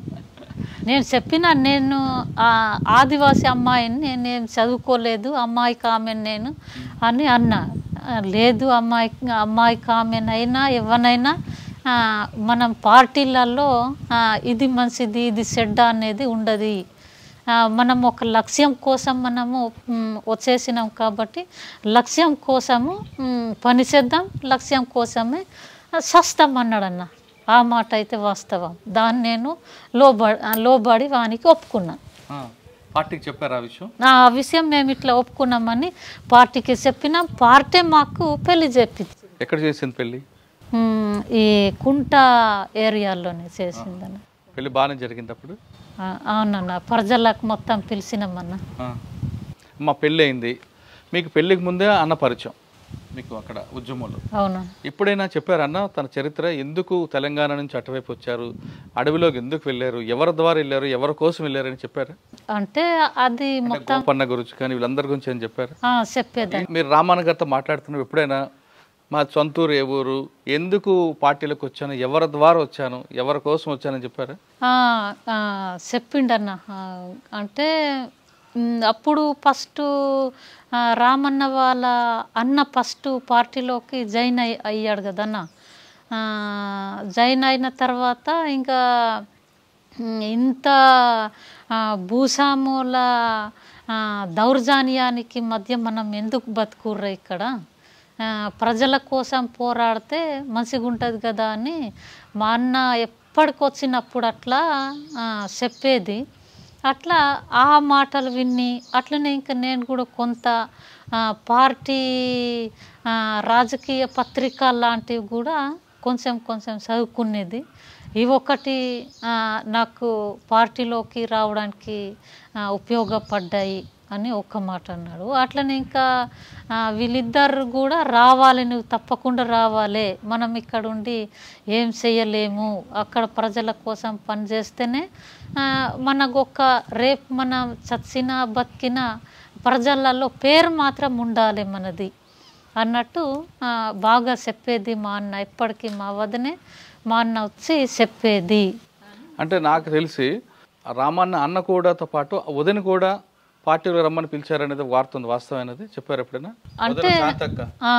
నేను చెప్పిన నేను ఆ, ఆదివాసి అమ్మాయిని నేను నేను చదువుకోలేదు అమ్మాయి కామెన్ నేను అని అన్నా ఆ, లేదు అమ్మాయి అమ్మాయి కామెన్ అయినా ఎవరినైనా ఆ, మనం పార్టీలలో ఆ, ఇది మంచిది ఇది చెడ్డ అనేది ఉండదు ఆ, మనం ఒక లక్ష్యం కోసం మనము మ్, వచ్చేసినాం కాబట్టి లక్ష్యం కోసము మ్, పని చేద్దాం లక్ష్యం కోసమే సస్తాం అన్నాడన్న ఆ మాట అయితే వాస్తవం దాన్ని నేను లోబడి లోబడి వానికి ఒప్పుకున్నా ఆ, పార్టీకి చెప్పారా ఆ విషయం ఆ విషయం మేము ఇట్లా ఒప్పుకున్నామని పార్టీకి చెప్పినాం పార్టీ మాకు పెళ్లి చెప్పింది ఎక్కడ చేసింది పెళ్ళి మ్, ఈ కుంట ఏరియాలోనే చేసిందన్న పెళ్ళి బాగానే జరిగింది అప్పుడు ఆ, అవునన్న ప్రజలకు మొత్తం పిలిచినామన్న ఆ. మా పెళ్ళి అయింది మీకు పెళ్ళికి ముందే అన్న పరిచయం మీకు అక్కడ ఉద్యమంలో అవును ఎప్పుడైనా చెప్పారు అన్న తన చరిత్ర ఎందుకు తెలంగాణ నుంచి అటువైపు వచ్చారు అడవిలోకి ఎందుకు వెళ్ళారు ఎవరి ద్వారా వెళ్ళారు ఎవరి కోసం వెళ్ళారని చెప్పారు అంటే అది మొత్తం గోపన్న గురించి కానీ వీళ్ళందరి గురించి అని చెప్పారు ఆ, చెప్పేదాన్ని మీరు రామాన గారితో మాట్లాడుతున్నప్పుడు ఎప్పుడైనా మా సొంతూరు ఏ ఊరు ఎందుకు పార్టీలకు వచ్చాను ఎవరి ద్వారా వచ్చాను ఎవరి కోసం వచ్చానని చెప్పారు ఆ, ఆ, చెప్పిండన్న ఆ, అంటే మ్, అప్పుడు ఫస్ట్ ఆ, రామన్న వాళ్ళ అన్న ఫస్ట్ పార్టీలోకి జాయిన్ అయ్యి అయ్యాడు కదన్న ఆ, జాయిన్ అయిన తర్వాత ఇంకా మ్, ఇంత ఆ, భూస్వాముల ఆ, దౌర్జన్యానికి మధ్య మనం ఎందుకు బతుకుర్రా ఇక్కడ ఆ, ప్రజల కోసం పోరాడితే మంచిగా ఉంటుంది కదా అని మా అన్న ఎప్పటికొచ్చినప్పుడు అట్లా ఆ, చెప్పేది అట్లా ఆ మాటలు విని అట్లనే ఇంకా నేను కూడా కొంత ఆ, పార్టీ ఆ, రాజకీయ పత్రిక లాంటివి కూడా కొంచెం కొంచెం చదువుకునేది ఇవి ఒకటి ఆ, నాకు పార్టీలోకి రావడానికి ఆ, ఉపయోగపడ్డాయి అని ఒక్క మాట అన్నాడు అట్లనే ఇంకా ఆ, వీళ్ళిద్దరు కూడా రావాలి నువ్వు తప్పకుండా రావాలి మనం ఇక్కడ ఉండి ఏం చేయలేము అక్కడ ప్రజల కోసం పనిచేస్తేనే ఆ, మనకు ఒక రేపు మనం చచ్చినా బతికినా ప్రజలలో పేరు మాత్రం ఉండాలి మనది అన్నట్టు ఆ, బాగా చెప్పేది మా అన్న ఎప్పటికీ మా వదనే మా అన్న వచ్చి చెప్పేది అంటే నాకు తెలిసి ఆ రామన్న అన్న కూడాతో పాటు ఆ వదిన కూడా పార్టీలో రమ్మని పిలిచారనేది వార్త ఉంది వాస్తవం అనేది చెప్పారు ఎప్పుడైనా అంటే వదిన శాంతక్క ఆ,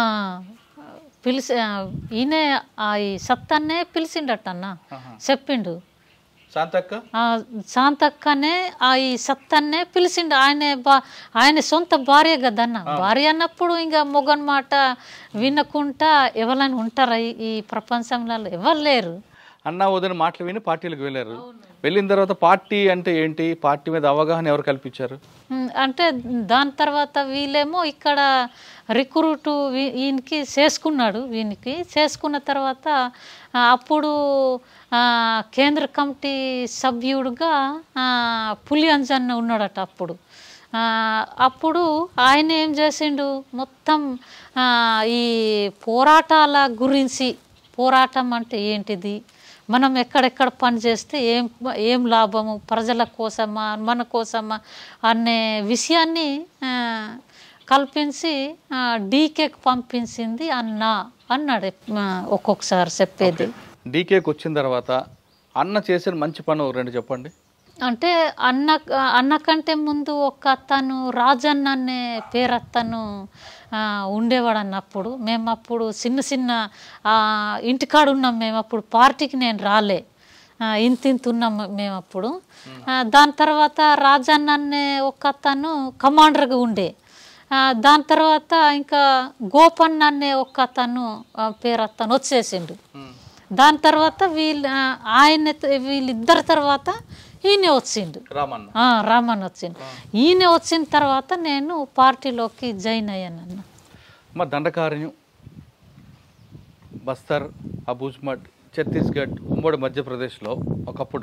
పిలిచి ఆ, ఈయనే ఆ ఈ సత్తన్నే పిలిచిండట అన్న చెప్పిండు శాంతక్క ఆ శాంతక్కనే ఆ ఈ సత్తన్నే పిలిచిండు ఆయన బా ఆయన సొంత భార్య కదన్న భార్య అన్నప్పుడు ఇంకా మొగన్ మాట వినకుండా ఎవరైనా ఉంటారా ఈ- ఈ ప్రపంచంలో ఎవరు లేరు అన్న వదిన మాటలు విని పార్టీలకు వెళ్ళారు వెళ్ళిన తర్వాత పార్టీ అంటే ఏంటి పార్టీ మీద అవగాహన ఎవరు కల్పించారు ఉమ్, అంటే దాని తర్వాత వీళ్ళేమో ఇక్కడ రిక్రూట్ ఈయనకి చేసుకున్నాడు వీనికి చేసుకున్న తర్వాత ఆ, అప్పుడు ఆ, కేంద్ర కమిటీ సభ్యుడుగా ఆ, పులి అంజన్ ఉన్నాడట అప్పుడు ఆ, అప్పుడు ఆయన ఏం చేసిండు మొత్తం ఆ, ఈ పోరాటాల గురించి పోరాటం అంటే ఏంటిది మనం ఎక్కడెక్కడ పని చేస్తే ఏం ఏం లాభము ప్రజల కోసమా మన కోసమా అనే విషయాన్ని ఆ, కల్పించి ఆ, డీకేకి పంపించింది అన్న అన్నాడు ఆ, ఒక్కొక్కసారి చెప్పేది డీకేకి వచ్చిన తర్వాత అన్న చేసిన మంచి పని ఒక రెండు చెప్పండి అంటే అన్న అన్న కంటే ముందు ఒక అతను రాజన్న అనే పేరు అతను ఆ, ఉండేవాడు అన్నప్పుడు మేము అప్పుడు చిన్న చిన్న ఆ, ఇంటికాడ ఉన్నాం మేము అప్పుడు పార్టీకి నేను రాలే ఆ, ఇంత ఇంత ఉన్నాం మేము అప్పుడు ఆ, దాని తర్వాత రాజన్న అనే ఒక అతను కమాండర్గా ఉండే ఆ, దాని తర్వాత ఇంకా గోపన్న అనే ఒక అతను ఆ, పేరు అతను వచ్చేసిండు దాని తర్వాత వీళ్ళు ఆ, ఆయన వీళ్ళిద్దరి తర్వాత ఈయన వచ్చిండు రామన్న ఆ, రామన్ వచ్చిండు ఈయన వచ్చిన తర్వాత నేను పార్టీలోకి జాయిన్ అయ్యాను అన్న మా దండకారణ్యం బస్తర్ అబూజ్మడ్ ఛత్తీస్గఢ్ ఉమ్మడి మధ్యప్రదేశ్లో ఒకప్పుడు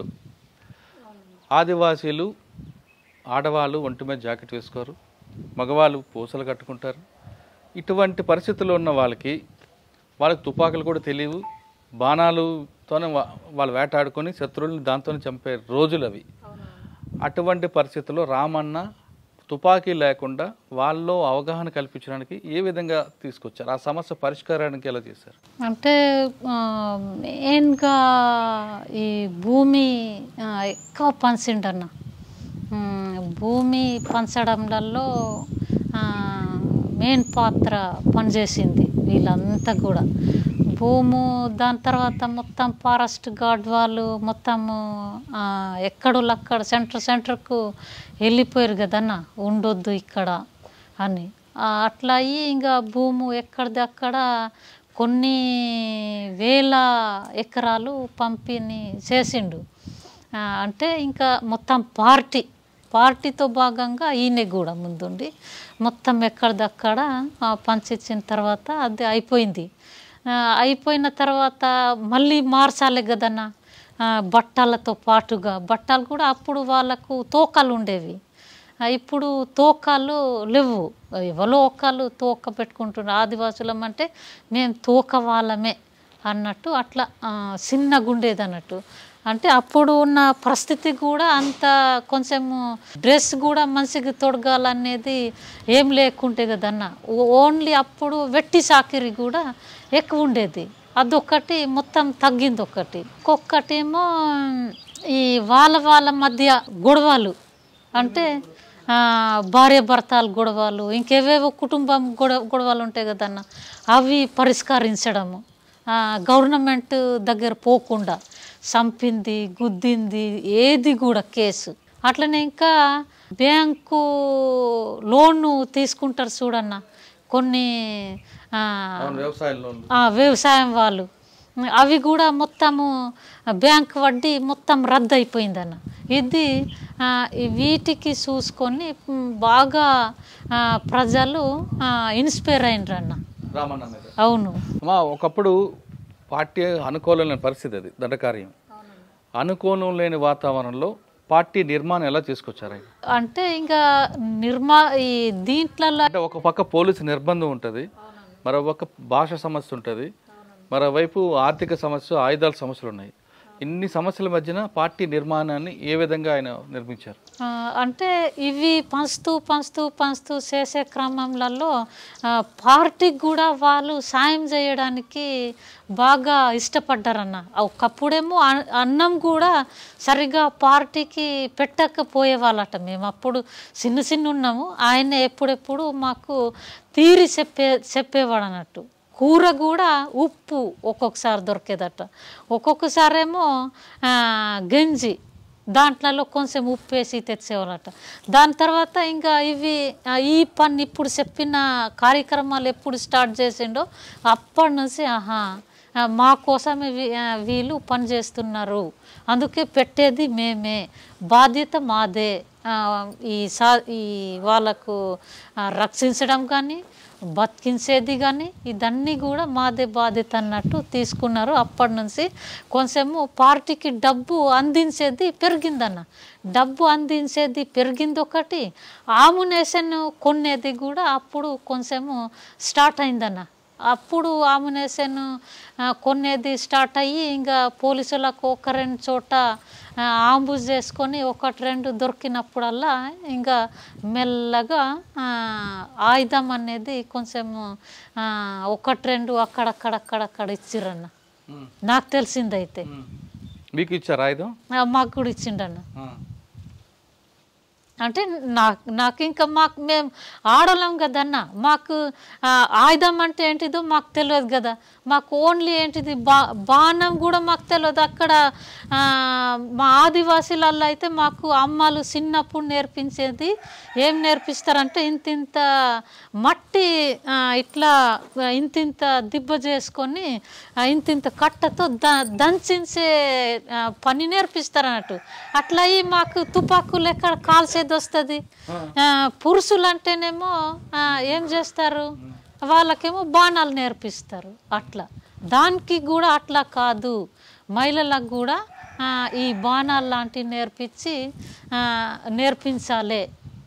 ఆదివాసీలు ఆడవాళ్ళు ఒంటి మీద జాకెట్ వేసుకోరు మగవాళ్ళు పూసలు కట్టుకుంటారు ఇటువంటి పరిస్థితుల్లో ఉన్న వాళ్ళకి వాళ్ళకి తుపాకులు కూడా తెలియవు బాణాలుతోనే వా- వాళ్ళు వేటాడుకొని శత్రువుల్ని దాంతోనే చంపే రోజులు అవి అటువంటి పరిస్థితుల్లో రామన్న తుపాకీ లేకుండా వాళ్ళలో అవగాహన కల్పించడానికి ఏ విధంగా తీసుకొచ్చారు ఆ సమస్య పరిష్కారానికి ఎలా చేశారు అంటే ఆ, మెయిన్గా ఈ భూమి ఆ, ఎక్కువ పంచిండన్న ఉమ్, భూమి పంచడంలలో ఆ, మెయిన్ పాత్ర పనిచేసింది వీళ్ళంతా కూడా భూము దాని తర్వాత మొత్తం ఫారెస్ట్ గార్డ్ వాళ్ళు మొత్తము ఆ, ఎక్కడోళ్ళు అక్కడ సెంటర్ సెంటర్కు వెళ్ళిపోయారు కదన్న ఉండొద్దు ఇక్కడ అని ఆ, అట్లా అయ్యి ఇంకా భూము ఎక్కడిది అక్కడ కొన్ని వేల ఎకరాలు పంపిణీ చేసిండు ఆ, అంటే ఇంకా మొత్తం పార్టీ పార్టీతో భాగంగా ఈయన కూడా ముందుండి మొత్తం ఎక్కడిదక్కడ ఆ, పంచిచ్చిన తర్వాత అది అయిపోయింది ఆ, అయిపోయిన తర్వాత మళ్ళీ మార్చాలి కదన్న ఆ, బట్టలతో పాటుగా బట్టలు కూడా అప్పుడు వాళ్ళకు తోకలు ఉండేవి ఆ, ఇప్పుడు తోకాలు లేవు ఎవరో ఒకళ్ళు తోక పెట్టుకుంటున్నారు ఆదివాసులం అంటే మేము తోక వాళ్ళమే అన్నట్టు అట్లా ఆ, చిన్నగా ఉండేది అన్నట్టు అంటే అప్పుడు ఉన్న పరిస్థితి కూడా అంత కొంచెము డ్రెస్ కూడా మనిషికి తొడగాలనేది ఏం లేకుంటే కదన్న ఓ- ఓన్లీ అప్పుడు వెట్టి సాకిరి కూడా ఎక్కువ ఉండేది అదొకటి మొత్తం తగ్గింది ఒకటి ఇంకొకటేమో ఈ వాళ్ళ వాళ్ళ మధ్య గొడవలు అంటే ఆ, భార్య భర్తల గొడవలు ఇంకేవేవో కుటుంబం గొడవ గొడవలు ఉంటాయి కదన్న అవి పరిష్కరించడము ఆ, గవర్నమెంట్ దగ్గర పోకుండా చంపింది గుద్దింది ఏది కూడా కేసు అట్లనే ఇంకా బ్యాంకు లోను తీసుకుంటారు చూడన్న కొన్ని ఆ, వ్యవసాయ లోన్ ఆ, వ్యవసాయం వాళ్ళు అవి కూడా మొత్తము బ్యాంక్ వడ్డీ మొత్తం రద్దు అయిపోయిందన్న ఇది ఆ, ఈ వీటికి చూసుకొని మ్, బాగా ఆ, ప్రజలు ఇన్స్పైర్ అయినరు అన్న రామన్న మీద అవును అమ్మా ఒకప్పుడు పార్టీ అనుకూలం లేని పరిస్థితి అది దండకార్యం అనుకూలం లేని వాతావరణంలో పార్టీ నిర్మాణం ఎలా తీసుకొచ్చారు ఆయన? అంటే ఇంకా నిర్మా ఈ దీంట్లో అంటే ఒక పక్క పోలీసు నిర్బంధం ఉంటుంది మరోపక్క భాష సమస్య ఉంటుంది మరోవైపు ఆర్థిక సమస్య ఆయుధాల సమస్యలు ఉన్నాయి ఇన్ని సమస్యల మధ్యన పార్టీ నిర్మాణాన్ని ఏ విధంగా ఆయన నిర్మించారు ఆ, అంటే ఇవి పంచుతూ పంచుతూ పంచుతూ చేసే క్రమంలలో ఆ, పార్టీకి కూడా వాళ్ళు సాయం చేయడానికి బాగా ఇష్టపడ్డారన్న ఒకప్పుడేమో అ- అన్నం కూడా సరిగా పార్టీకి పెట్టకపోయే వాళ్ళట మేము అప్పుడు చిన్న చిన్న ఉన్నాము ఆయన ఎప్పుడెప్పుడు మాకు తీరి చెప్పే చెప్పేవాడు అన్నట్టు కూర కూడా ఉప్పు ఒక్కొక్కసారి దొరికేదట ఒక్కొక్కసారి ఏమో ఆ, గంజి దాంట్లో కొంచెం ఉప్పు వేసి తెచ్చేవాళ్ళట దాని తర్వాత ఇంకా ఇవి ఆ, ఈ పని ఇప్పుడు చెప్పిన కార్యక్రమాలు ఎప్పుడు స్టార్ట్ చేసిండో అప్పటి నుంచి ఆహా ఆ, మా కోసమే వీ- ఆ, వీళ్ళు పని చేస్తున్నారు అందుకే పెట్టేది మేమే బాధ్యత మాదే ఆ, ఈ సా ఈ వాళ్ళకు ఆ, రక్షించడం కానీ బతికించేది కానీ ఇదన్నీ కూడా మాదే బాధ్యత అన్నట్టు తీసుకున్నారు అప్పటి నుంచి కొంచెము పార్టీకి డబ్బు అందించేది పెరిగిందన్న డబ్బు అందించేది పెరిగింది ఒకటి ఆమునేషన్ కొనేది కూడా అప్పుడు కొంచెము స్టార్ట్ అయిందన్న అప్పుడు ఆమునేషన్ కొనేది స్టార్ట్ అయ్యి ఇంకా పోలీసులకు ఒక రెండు చోట ఆ, ఆంబుజ్ చేసుకొని ఒకటి రెండు దొరికినప్పుడల్లా ఇంకా మెల్లగా ఆ, ఆయుధం అనేది కొంచెం ఆ, ఒకటి రెండు అక్కడక్కడక్కడక్కడ ఇచ్చిరన్న నాకు తెలిసిందైతే మీకు ఇచ్చారా ఆయుధం ఆ, మాకు కూడా ఇచ్చిండన్న ఆ. అంటే నాకు నాకు ఇంకా మాకు మేము ఆడలేం కదన్న మాకు ఆ, ఆయుధం అంటే ఏంటిదో మాకు తెలియదు కదా మాకు ఓన్లీ ఏంటిది బా బాణం కూడా మాకు తెలియదు అక్కడ ఆ, మా ఆదివాసీలలో అయితే మాకు అమ్మలు చిన్నప్పుడు నేర్పించేది ఏం నేర్పిస్తారంటే ఇంత ఇంత మట్టి ఆ, ఇట్లా ఇంతింత దిబ్బ చేసుకొని ఆ, ఇంతింత కట్టతో ద దంచించే ఆ, పని నేర్పిస్తారు అన్నట్టు అట్లా అయ్యి మాకు తుపాకులు ఎక్కడ కాల్చేది వస్తుంది పురుషులు అంటేనేమో ఆ, ఏం చేస్తారు వాళ్ళకేమో బాణాలు నేర్పిస్తారు అట్లా దానికి కూడా అట్లా కాదు మహిళలకు కూడా ఆ, ఈ బాణాలు లాంటివి నేర్పించి ఆ, నేర్పించాలి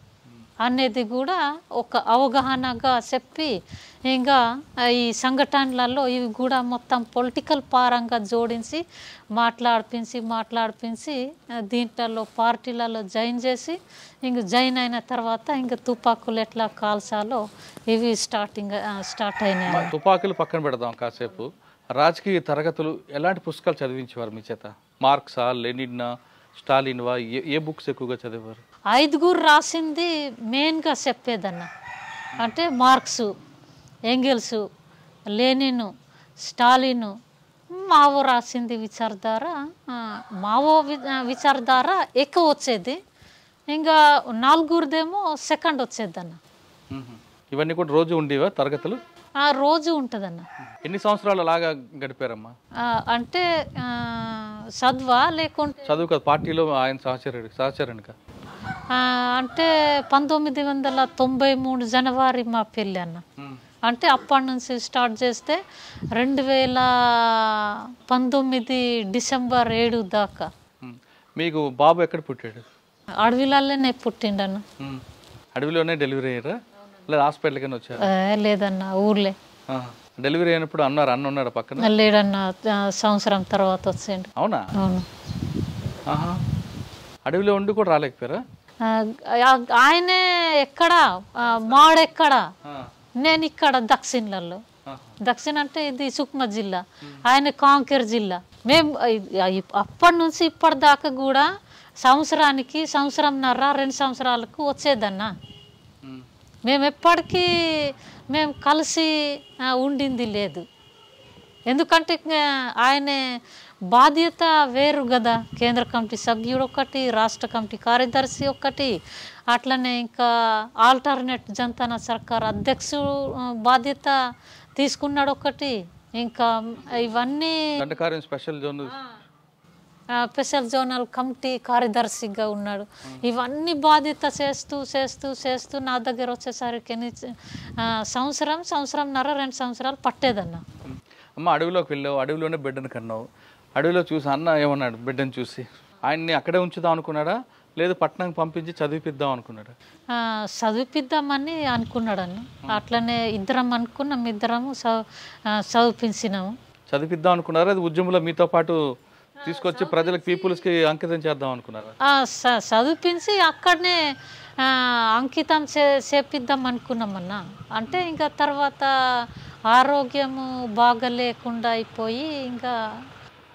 అనేది కూడా ఒక అవగాహనగా చెప్పి ఇంకా ఈ సంఘటనలలో ఇవి కూడా మొత్తం పొలిటికల్ పారంగా జోడించి మాట్లాడిపించి మాట్లాడిపించి ఆ, దీంట్లో పార్టీలలో జాయిన్ చేసి ఇంక జాయిన్ అయిన తర్వాత ఇంక తుపాకులు ఎట్లా కాల్చాలో ఇవి స్టార్టింగ్ ఆ, స్టార్ట్ అయినాయి మా తుపాకులు పక్కన పెడదాం కాసేపు రాజకీయ తరగతులు ఎలాంటి పుస్తకాలు చదివించేవారు మీ చేత మార్క్సా లెనిన్నా స్టాలిన్వా ఏ ఏ బుక్స్ ఎక్కువగా చదివారు ఐదుగురు రాసింది మెయిన్గా చెప్పేదన్న అంటే Marx Engels Lenin Stalin Mao రాసింది విచారధార ఆ, మావో వి- ఆ, విచారధార ఎక్కువ వచ్చేది ఇంకా నాలుగురిదేమో సెకండ్ వచ్చేదన్న మ్మ్. ఇవన్నీ కూడా రోజు ఉండేవా తరగతులు ఆ రోజు ఉంటుందన్న ఎన్ని సంవత్సరాలు అలాగా గడిపారమ్మా ఆ, అంటే ఆ, చదువా లేకుంటే చదువు కదా పార్టీలో ఆయన సహచరుడు సహచరునిక ఆ, అంటే పంతొమ్మిది వందల తొంభై మూడు జనవరి మా పెళ్ళి అన్న అంటే అప్పటి నుంచి స్టార్ట్ చేస్తే రెండు వేల పంతొమ్మిది డిసెంబర్ ఏడు దాకా మీకు బాబు ఎక్కడ పుట్టాడు అడవిలలోనే పుట్టిండను మ్మ్. అడవిలోనే డెలివరీ అయ్యారా లేదా హాస్పిటల్ కన్నా వచ్చారా ఏ, లేదన్న ఊర్లే ఆహా. డెలివరీ అయినప్పుడు అన్నారు అన్న ఉన్నాడు పక్కన లేడన్న ఆ, సంవత్సరం తర్వాత వచ్చిండు అవునా అవును ఆహా అడవిలో ఉండి కూడా రాలేకపోయారా ఆ, ఆ- ఆయనే ఎక్కడ ఆ, మాడెక్కడ ఆ. నేను ఇక్కడ దక్షిణలలో ఆహా. దక్షిణ అంటే ఇది సుక్మా జిల్లా ఆయన కాంకేర్ జిల్లా మేము అప్పటి నుంచి ఇప్పటిదాకా కూడా సంవత్సరానికి సంవత్సరంన్నర రెండు సంవత్సరాలకు వచ్చేదన్న మ్మ్. మేము ఎప్పటికీ మేము కలిసి ఆ, ఉండింది లేదు ఎందుకంటే ఆ, ఆయన బాధ్యత వేరు కదా కేంద్ర కమిటీ సభ్యుడు ఒకటి రాష్ట్ర కమిటీ కార్యదర్శి ఒకటి అట్లనే ఇంకా ఆల్టర్నేట్ జనతాన సర్కార్ అధ్యక్షుడు ఆ, బాధ్యత తీసుకున్నాడు ఒకటి ఇంకా ఇవన్నీ దండకార్యం స్పెషల్ జోన్ ఆ, స్పెషల్ జోనల్ కమిటీ కార్యదర్శిగా ఉన్నాడు ఇవన్నీ బాధ్యత చేస్తూ చేస్తూ చేస్తూ నా దగ్గర వచ్చేసరికి ఎన్ని ఆ, సంవత్సరం సంవత్సరంన్నర రెండు సంవత్సరాలు పట్టేదన్న అమ్మ అడవిలోకి వెళ్ళావు అడవిలోనే బిడ్డను కన్నావు అడవిలో చూసి అన్న ఏమన్నాడు బిడ్డను చూసి ఆయన్ని అక్కడే ఉంచుదాం అనుకున్నాడా లేదు పట్టణంకి పంపించి చదివిపిద్దాం అనుకున్నాడా ఆ, చదివిపిద్దామని అనుకున్నాడన్న అట్లనే ఇద్దరం అనుకున్నాం ఇద్దరము చ- ఆ, చదివిపించినాము చదివిద్దాం అనుకున్నారా అది ఉద్యమంలో మీతో పాటు తీసుకొచ్చి ప్రజలకు పీపుల్స్కి అంకితం చేద్దాం అనుకున్నారా ఆ, చ- చదివిపించి అక్కడనే ఆ, అంకితం చే చేపిద్దాం అనుకున్నామన్న అంటే ఇంకా తర్వాత ఆరోగ్యము బాగా లేకుండా అయిపోయి ఇంకా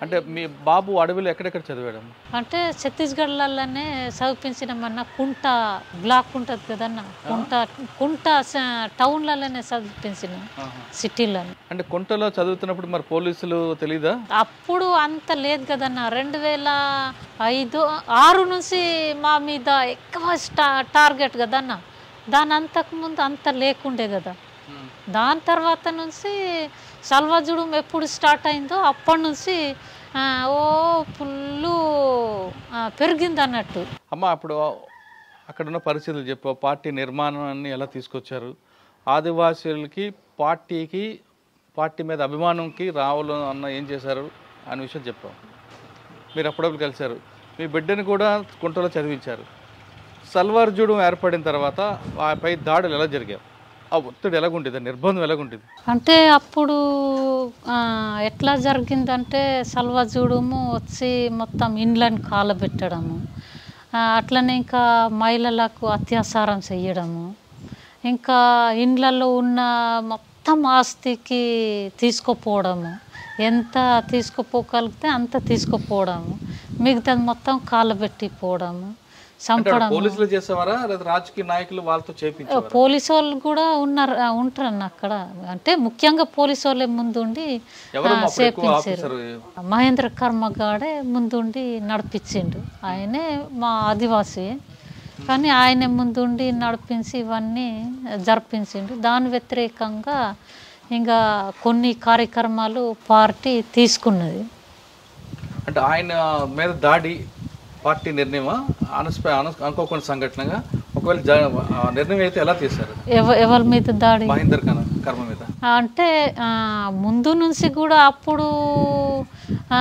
అంటే మీ బాబు అడవిలో ఎక్కడెక్కడ చదివాడమ్మ అంటే ఛత్తీస్గఢ్లలోనే చదివించినామన్న కుంట బ్లాక్ ఉంటుంది కదన్న కుంట కుంట స- టౌన్లలోనే చదివించిన సిటీలో అంటే కుంటలో చదువుతున్నప్పుడు మరి పోలీసులు తెలీదా అప్పుడు అంత లేదు కదన్న రెండు వేల ఐదు ఆరు నుంచి మా మీద ఎక్కువ స్టా టార్గెట్ కదన్న దాని అంతకుముందు అంత లేకుండే కదా దాని తర్వాత నుంచి సల్వాజుడం ఎప్పుడు స్టార్ట్ అయిందో అప్పటి నుంచి ఆ, ఓ ఫుల్లు పెరిగింది అన్నట్టు అమ్మ అప్పుడు అక్కడ ఉన్న పరిస్థితులు చెప్పు పార్టీ నిర్మాణాన్ని ఎలా తీసుకొచ్చారు ఆదివాసీలకి పార్టీకి పార్టీ మీద అభిమానంకి రావులు అన్న ఏం చేశారు అనే విషయం చెప్పాం మీరు అప్పుడప్పుడు కలిశారు మీ బిడ్డని కూడా కుంటలో చదివించారు సల్వార్జుడు ఏర్పడిన తర్వాత ఆపై దాడులు ఎలా జరిగాయి ఆ ఒత్తిడి ఎలాగుండేది ఆ నిర్బంధం ఎలాగుండేది అంటే అప్పుడు ఆ, ఎట్లా జరిగిందంటే సల్వాజూడము వచ్చి మొత్తం ఇండ్లను కాలబెట్టడము ఆ, అట్లనే ఇంకా మహిళలకు అత్యాచారం చేయడము ఇంకా ఇండ్లలో ఉన్న మొత్తం ఆస్తికి తీసుకుపోవడము ఎంత తీసుకుపోగలిగితే అంత తీసుకుపోవడము మిగతాది మొత్తం కాలబెట్టి పోవడము అంటే చంపడం పోలీసులు చేసేవారా లేదా రాజకీయ నాయకులు వాళ్ళతో చేయించారు పోలీసు వాళ్ళు కూడా ఉన్నారు ఆ, ఉంటారన్న అక్కడ అంటే ముఖ్యంగా పోలీసు వాళ్ళే ముందుండి ఎవరు ఆ, అప్పుడు ఎక్కువ చేపించారు ఆఫీసర్ మహేంద్ర కర్మగాడే ముందుండి నడిపించిండు ఆయనే మా ఆదివాసి కానీ ఆయనే ముందుండి నడిపించి ఇవన్నీ జరిపించిండు దాని వ్యతిరేకంగా ఇంకా కొన్ని కార్యక్రమాలు పార్టీ తీసుకున్నది అంటే ఆయన మీద దాడి పార్టీ నిర్ణయమా అనస్ప అనస్ అనుకోకుండా సంఘటనగా ఒకవేళ జ ఆ నిర్ణయం అయితే ఎలా తీశారు ఎవ ఎవరి మీద దాడి మహేందర్ కర్మ కర్మ మీద అంటే ఆ, ముందు నుంచి కూడా అప్పుడు ఆ,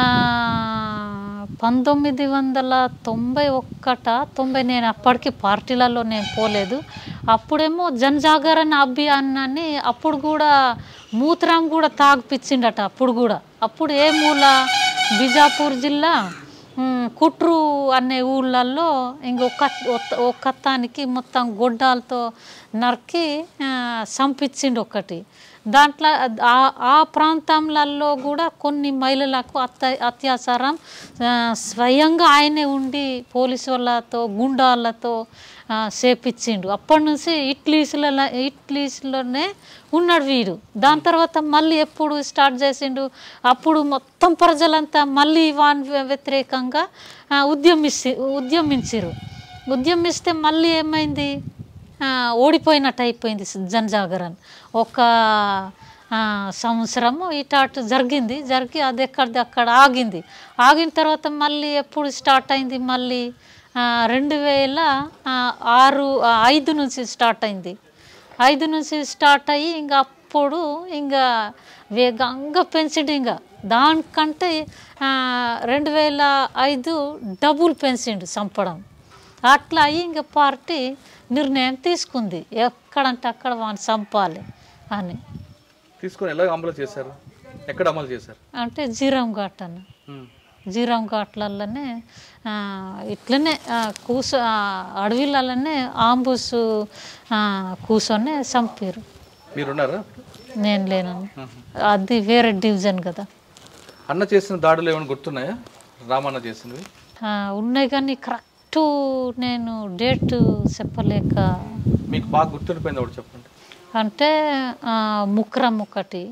పంతొమ్మిది వందల తొంభై ఒక్కట తొంభై నేను అప్పటికి పార్టీలలో నేను పోలేదు అప్పుడేమో జనజాగరణ అభియాన్ అని అప్పుడు కూడా మూత్రం కూడా తాగిపించిండట అప్పుడు కూడా అప్పుడు ఏ మూల బిజాపూర్ జిల్లా ఉమ్, కుట్రు అనే ఊళ్ళల్లో ఇంకొక ఒక్కత్తానికి మొత్తం గొడ్డాలతో నరికి ఆ, చంపించిండు ఒకటి దాంట్లో ఆ- ఆ ప్రాంతంలలో కూడా కొన్ని మహిళలకు అత్త అత్యాచారం ఆ, స్వయంగా ఆయనే ఉండి పోలీసు వాళ్ళతో గుండాలతో ఆ, చేపించిండు అప్పటి నుంచి ఇట్లీస్లలో ఇట్లీస్లోనే ఉన్నాడు వీడు దాని తర్వాత మళ్ళీ ఎప్పుడు స్టార్ట్ చేసిండు అప్పుడు మొత్తం ప్రజలంతా మళ్ళీ వాన్ వ్యతిరేకంగా ఆ, ఉద్యమించి ఉద్యమించారు ఉద్యమిస్తే మళ్ళీ ఏమైంది ఆ, ఓడిపోయినట్టు అయిపోయింది జనజాగరణ ఒక ఆ, సంవత్సరము ఇటు అటు జరిగింది జరిగి అది ఎక్కడిది అక్కడ ఆగింది ఆగిన తర్వాత మళ్ళీ ఎప్పుడు స్టార్ట్ అయింది మళ్ళీ ఆ, రెండు వేల ఆ, ఆరు ఆ, ఐదు నుంచి స్టార్ట్ అయింది ఐదు నుంచి స్టార్ట్ అయ్యి ఇంకా అప్పుడు ఇంకా వేగంగా పెంచిండు ఇంకా దానికంటే ఆ, రెండు వేల ఐదు డబుల్ పెంచిండు చంపడం అట్లా అయ్యి ఇంకా పార్టీ నిర్ణయం తీసుకుంది ఎక్కడంటే అక్కడ వాడిని చంపాలి అని తీసుకొని ఎలా అమలు చేశారు ఎక్కడ అమలు చేశారు అంటే జీరం ఘాట్ అన్న ఉమ్. జీరం ఘాట్లలోనే ఆ, ఇట్లనే ఆ, కూసో ఆ, అడవిలలోనే ఆంబుస్ ఆ, కూసోనే చంపారు మీరున్నారా నేను లేను అది వేరే డివిజన్ కదా అన్న చేసిన దాడులు ఏమైనా గుర్తున్నాయా రామన్న చేసినవి ఆ, ఉన్నాయి కానీ కరెక్ట్ నేను డేట్ చెప్పలేక మీకు బాగా గుర్తుండిపోయింది ఒకటి చెప్పండి అంటే ఆ, ముక్రం ఒకటి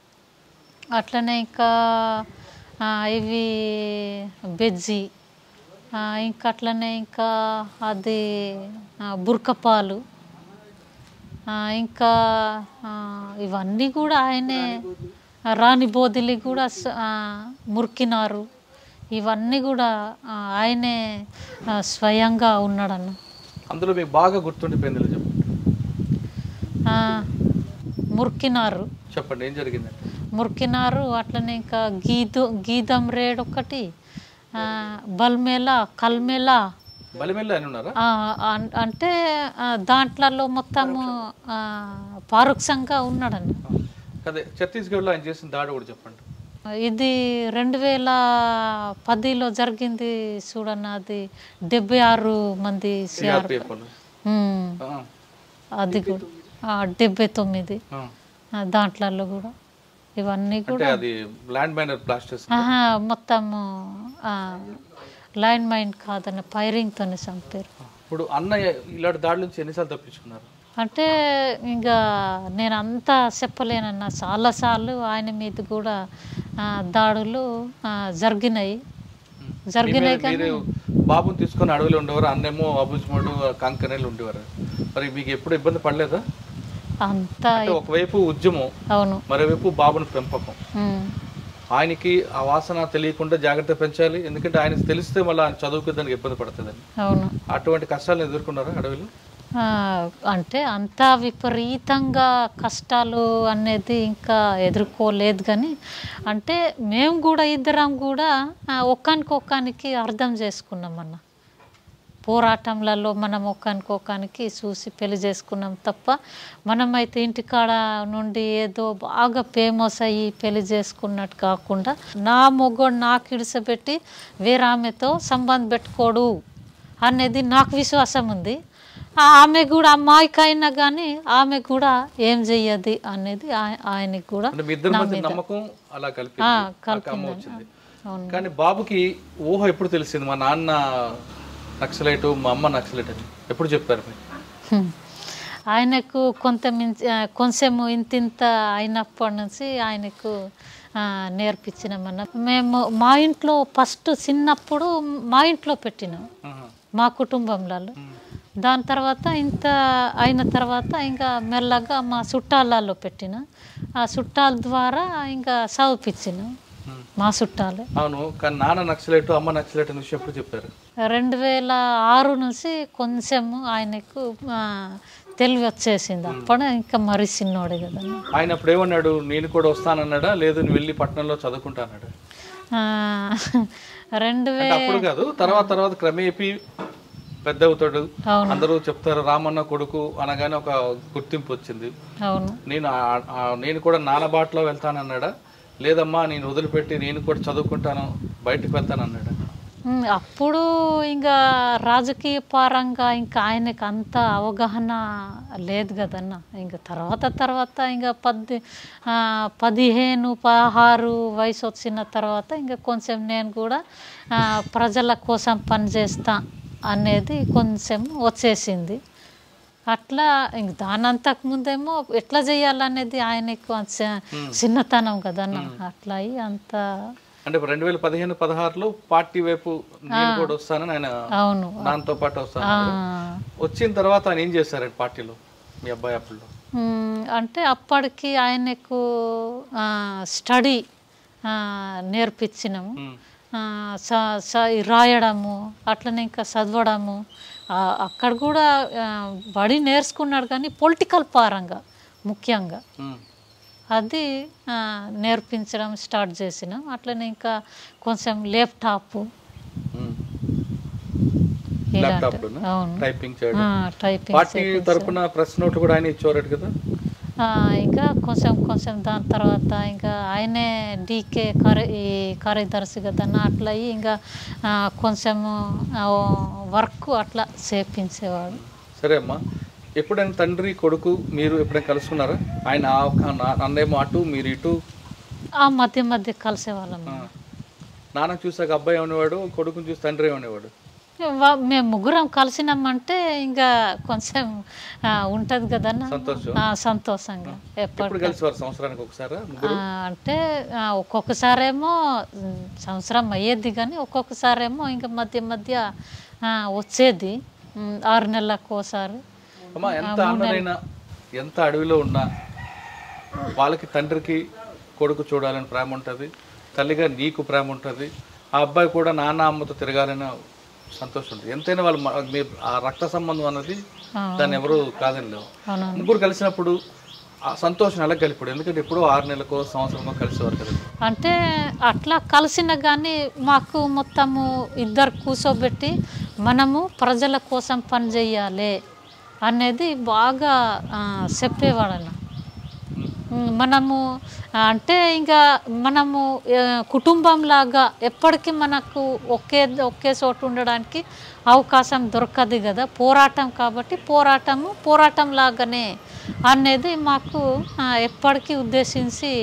అట్లనే ఇంకా ఆ, ఇవి బెజ్జి ఆ, ఇంకా అట్లనే ఇంకా అది ఆ, బుర్కపాలు ఆ, ఇంకా ఆ, ఇవన్నీ కూడా ఆయనే రాణి బోధిలి కూడా స- ఆ, మురికినారు ఇవన్నీ కూడా ఆ, ఆయనే ఆ, స్వయంగా ఉన్నాడన్న అందులో మీకు బాగా గుర్తుండిపోయింది ఇలా చెప్పండి ఆ, మురికినారు చెప్పండి ఏం జరిగిందండి మురికినారు అట్లనే ఇంకా గీదు గీదం రేడ్ ఒకటి ఆ, బల్మేల కల్మేల బలిమెల్లి అని ఉన్నారా ఆ, అన్- అంటే ఆ, దాంట్లలో మొత్తము ఆ, పారోక్షంగా ఉన్నాడని అదే ఛత్తీస్గఢ్లో ఆయన చేసిన దాడి కూడా చెప్పండి ఇది రెండు వేల పదిలో జరిగింది చూడన్న అది డెబ్బై ఆరు మంది సిఆర్ సిఆర్పిఎఫ్ వాళ్ళు ఉమ్, అది కూడా ఆ, డెబ్బై తొమ్మిది ఆ. ఆ, దాంట్లలో కూడా ఇవన్నీ అంటే కూడా అది ల్యాండ్ మైనర్ బ్లాస్టర్స్ ఆహా, మొత్తము ఆ, లైన్ మైండ్ కాదన్న ఫైరింగ్తోనే చంపారు ఇప్పుడు అన్న ఇలాంటి దాడి నుంచి ఎన్నిసార్లు తప్పించుకున్నారు అంటే ఇంకా నేను అంతా చెప్పలేనన్న చాలాసార్లు ఆయన మీద కూడా ఆ, దాడులు ఆ, జరిగినాయి జరిగినాయి మీ మీద మీరు బాబుని తీసుకొని అడవిలో ఉండేవారు అన్నేమో అబుజ్మడు కంకనేలు ఉండేవారు మరి మీకు ఎప్పుడు ఇబ్బంది పడలేదా అంతా అంటే ఒకవైపు ఉద్యమం అవును మరోవైపు బాబుని పెంపకం ఉమ్, ఆయనకి ఆ వాసన తెలియకుండా జాగ్రత్త పెంచాలి ఎందుకంటే ఆయనకి తెలిస్తే మళ్ళీ ఆయన చదువుకు దానికి ఇబ్బంది పడుతుందని అవును అటువంటి కష్టాలను ఎదుర్కొన్నారా అడవిలో ఆ, అంటే అంత విపరీతంగా కష్టాలు అనేది ఇంకా ఎదుర్కోలేదు కానీ అంటే మేము కూడా ఇద్దరం కూడా ఆ, ఒక్కనికొక్కనికి అర్థం చేసుకున్నాం అన్న పోరాటంలలో మనం ఒక్కనికొక్కనికి చూసి పెళ్లి చేసుకున్నాం తప్ప మనమైతే ఇంటికాడ నుండి ఏదో బాగా ఫేమస్ అయ్యి పెళ్లి చేసుకున్నట్టు కాకుండా నా మొగ్గోడు నాకు ఇడిసపెట్టి వేరే ఆమెతో సంబంధం పెట్టుకోడు అనేది నాకు విశ్వాసం ఉంది ఆ ఆమె కూడా అమ్మాయికైనా కానీ ఆమె కూడా ఏం చెయ్యదు అనేది ఆయ- ఆయనకి కూడా అంటే మీ ఇద్దరి మధ్య నమ్మకం అలా కలిపి ఆ, అమ్మ వచ్చింది అవును. కానీ బాబుకి ఊహ ఎప్పుడు తెలిసింది మా నాన్న నక్సలైట్ మా అమ్మ నక్సలైట్ అని ఎప్పుడు చెప్పారు మీరు హ్మ్. ఆయనకు కొంత మించి ఆ, కొంచెం ఇంతింత అయినప్పటి నుంచి ఆయనకు ఆ, నేర్పించినామన్న మేము మా ఇంట్లో ఫస్ట్ చిన్నప్పుడు మా ఇంట్లో పెట్టినాం ఆహా. మా కుటుంబంలో దాని తర్వాత ఇంత అయిన తర్వాత ఇంకా మెల్లగా మా చుట్టాలలో పెట్టిన ఆ చుట్టాల ద్వారా ఇంకా చదివిపించిన ఉమ్. మా చుట్టాలే అవును కానీ నాన్న నక్సలైట్ అమ్మ నక్సలైట్ అనే విషయం ఎప్పుడు చెప్పారు రెండు వేల ఆరు నుంచి కొంచెం ఆయనకు ఆ, తెలివి వచ్చేసింది అప్పుడు ఇంకా మరి చిన్నోడే కదండి ఆయన అప్పుడు ఏమన్నాడు నేను కూడా వస్తానన్నాడా లేదు నేను వెళ్ళి పట్టణంలో చదువుకుంటా అన్నాడు ఆ, రెండు వే అంటే అప్పుడు కాదు తర్వాత తర్వాత క్రమేపీ పెద్ద అవుతాడు అవును అందరూ చెప్తారు రామన్న కొడుకు అనగానే ఒక గుర్తింపు వచ్చింది అవును నేను ఆ- ఆ- నేను కూడా నాన్న బాటలో వెళ్తానన్నాడా లేదమ్మా నేను వదిలిపెట్టి నేను కూడా చదువుకుంటాను బయటకు వెళ్తానన్నాడా ఉమ్, అప్పుడు ఇంకా రాజకీయ పరంగా ఇంకా ఆయనకు అంత అవగాహన లేదు కదన్న ఇంకా తర్వాత తర్వాత ఇంకా పది ఆ, పదిహేను పదహారు వయసు వచ్చిన తర్వాత ఇంకా కొంచెం నేను కూడా ఆ, ప్రజల కోసం పనిచేస్తా అనేది కొంచెం వచ్చేసింది అట్లా ఇంక దాని అంతకు ముందేమో ఎట్లా చేయాలనేది ఆయనకు అంత చిన్నతనం కదన్న అట్లా అయ్యి అంత అంటే రెండు వేల పదిహేను పదహారులో పార్టీ వైపు నేను కూడా వస్తానని ఆయన అవును నాన్నతో పాటు వస్తాను ఆ. వచ్చిన తర్వాత ఆయన ఏం చేశారండి పార్టీలో మీ అబ్బాయి అప్పుడు మ్మ్, అంటే అప్పటికి ఆయనకు ఆ, స్టడీ ఆ, నేర్పించినాము ఆ, స- స- ఈ రాయడము అట్లనే ఇంకా చదవడము ఆ, అక్కడ కూడా ఆ, బడి నేర్చుకున్నాడు కానీ పొలిటికల్ పరంగా ముఖ్యంగా అది ఆ, నేర్పించడం స్టార్ట్ చేసినాం అట్లనే ఇంకా కొంచెం ల్యాప్టాప్ ల్యాప్టాప్ అవును టైపింగ్ చేయడం ఆ, టైపింగ్ పార్టీ తరపున ప్రెస్ నోట్లు కూడా ఆయన ఇచ్చేవారట కదా ఆ, ఇంకా కొంచెం కొంచెం దాని తర్వాత ఇంకా ఆయనే డీకే కార్య ఈ కార్యదర్శి కదన్న అట్లా అయ్యి ఇంకా ఆ, కొంచెము వర్క్ అట్లా చేపించేవాడు సరే అమ్మా ఎప్పుడైనా తండ్రి కొడుకు మీరు ఎప్పుడైనా కలుసుకున్నారా ఆయన ఆ- నా- నన్నేమో అటు మీరు ఇటు ఆ మధ్య మధ్య కలిసేవాళ్ళం ఆ. నాన్న చూసాక అబ్బాయి అనేవాడు కొడుకుని చూసి తండ్రి అనేవాడు వా- మేము ముగ్గురం కలిసినామంటే ఇంకా కొంచెం ఆ, ఉంటది కదన్న సంతోషం ఆ, సంతోషంగా ఎప్పటి ఎప్పుడు కలిసేవారు సంవత్సరానికి ఒకసారి ముగ్గురు ఆ, అంటే ఆ, ఒక్కొక్కసారేమో ఉమ్, సంవత్సరం అయ్యేది కానీ ఒక్కొక్కసారేమో ఇంకా మధ్య మధ్య ఆ, వచ్చేది ఉమ్, ఆరు నెలలకు ఒకసారి అమ్మా ఎంత అన్నదైనా ఎంత అడవిలో ఉన్నా వాళ్ళకి తండ్రికి కొడుకు చూడాలని ప్రేమ ఉంటుంది తల్లిగా నీకు ప్రేమ ఉంటుంది ఆ అబ్బాయి కూడా నాన్న అమ్మతో తిరగాలని సంతోషం ఉంటుంది ఎంతైనా వాళ్ళు మ- మీ ఆ రక్త సంబంధం అన్నది ఆ, దాన్ని ఎవరు కాదని లేవు అవును ముగ్గురు కలిసినప్పుడు ఆ సంతోషం ఎలా కలిపాడు ఎందుకంటే ఎప్పుడో ఆరు నెలలకో సంవత్సరమో కలిసేవారు కదా అంటే అట్లా కలిసిన కానీ మాకు మొత్తము ఇద్దరు కూర్చోబెట్టి మనము ప్రజల కోసం పని చేయాలి అనేది బాగా ఆ, చెప్పేవాడన్న ఉమ్, మనము ఆ, అంటే ఇంకా మనము ఆ, కుటుంబంలాగా ఎప్పటికీ మనకు ఒకే ఒకే చోటు ఉండడానికి అవకాశం దొరకదు కదా పోరాటం కాబట్టి పోరాటము పోరాటం లాగానే అనేది మాకు ఆ, ఎప్పటికీ ఉద్దేశించి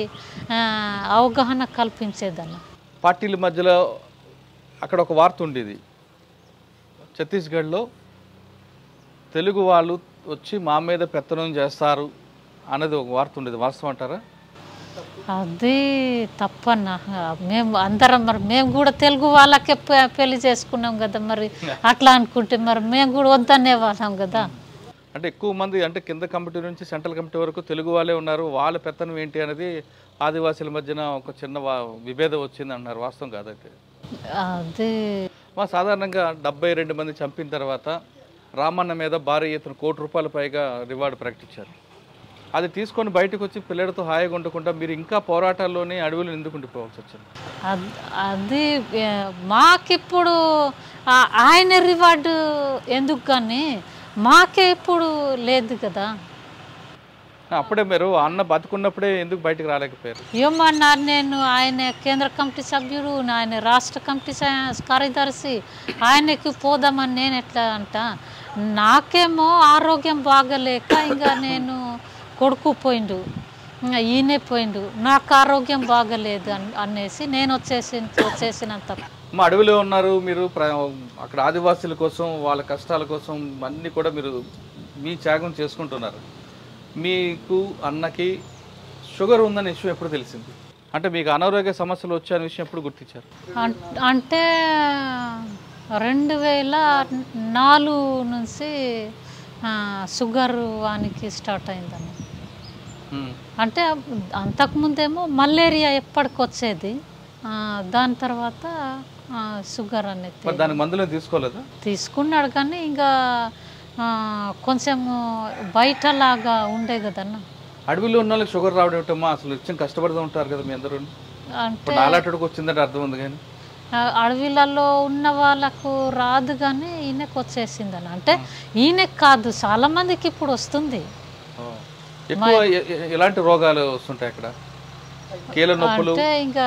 ఆ, అవగాహన కల్పించేదన్న పార్టీల మధ్యలో అక్కడ ఒక వార్త ఉండేది ఛత్తీస్గఢ్లో తెలుగు వాళ్ళు వచ్చి మా మీద పెత్తనం చేస్తారు అన్నది ఒక వార్త ఉండేది వాస్తవం అంటారా అది తప్పన్న మేము అందరం మరి మేము కూడా తెలుగు వాళ్ళకే పె- పెళ్లి చేసుకున్నాం కదా మరి అట్లా అనుకుంటే మరి మేము కూడా వద్దనే వాళ్ళం కదా అంటే ఎక్కువ మంది అంటే కింద కమిటీ నుంచి సెంట్రల్ కమిటీ వరకు తెలుగు వాళ్ళే ఉన్నారు వాళ్ళ పెత్తనం ఏంటి అనేది ఆదివాసీల మధ్యన ఒక చిన్న వా- విభేదం వచ్చింది అన్నారు వాస్తవం కాదైతే అది మా సాధారణంగా డెబ్బై రెండు మంది చంపిన తర్వాత రామన్న మీద భారీ ఎత్తున కోటి రూపాయల పైగా రివార్డు ప్రకటించారు అది తీసుకొని బయటకు వచ్చి పిల్లలతో హాయిగా ఉండకుండా మీరు ఇంకా పోరాటాల్లోనే అడవులు ఎందుకు ఉండిపోవాల్సి వచ్చింది అద్- అది ఏ, మాకిప్పుడు ఆ- ఆయన రివార్డు ఎందుకు కానీ మాకే ఇప్పుడు లేదు కదా అప్పుడే మీరు అన్న బతుకున్నప్పుడే ఎందుకు బయటకు రాలేకపోయారు ఏమన్నారు నేను ఆయన కేంద్ర కమిటీ సభ్యుడు ఆయన రాష్ట్ర కమిటీ స- కార్యదర్శి ఆయనకి పోదామని నేను ఎట్లా అంట నాకేమో ఆరోగ్యం బాగలేక ఇంకా నేను కొడుకు పోయిండు ఇంకా ఈయనే పోయిండు నాకు ఆరోగ్యం బాగలేదు అన్- అనేసి నేను వచ్చేసి వచ్చేసినంత మా అడవిలో ఉన్నారు మీరు ప్ర- అక్కడ ఆదివాసీల కోసం వాళ్ళ కష్టాల కోసం అన్నీ కూడా మీరు మీ త్యాగం చేసుకుంటున్నారు మీకు అన్నకి షుగర్ ఉందనే విషయం ఎప్పుడు తెలిసింది అంటే మీకు అనారోగ్య సమస్యలు వచ్చాయనే విషయం ఎప్పుడు గుర్తించారు అం- అంటే రెండు వేల నాలుగు నుంచి ఆ, షుగర్ వానికి స్టార్ట్ అయిందన్న ఉమ్. అంటే అంతకుముందేమో మలేరియా ఎప్పటికి వచ్చేది ఆ, దాని తర్వాత ఆ, షుగర్ అనేది మరి దానికి మందులు తీసుకోలేదా తీసుకున్నాడు కానీ ఇంకా ఆ, కొంచెం బయటలాగా ఉండే కదన్న అడవిలో ఉన్న వాళ్ళకి షుగర్ రావడం ఏమిటమ్మా అసలు నిత్యం కష్టపడుతూ ఉంటారు కదా మీ అందరూ అంటే ఇప్పుడు నాలాటడికి వచ్చిందంటే అర్థం ఉంది కానీ ఆ, అడవిలలో ఉన్న వాళ్ళకు రాదు కానీ ఈయనకు వచ్చేసిందని అంటే ఈయనకు కాదు చాలా మందికి ఇప్పుడు వస్తుంది ఓ. ఎక్కువ ఎ- ఎ- ఎలాంటి రోగాలు వస్తుంటాయి అక్కడ కీళ్ళ నొప్పులు అంటే ఇంకా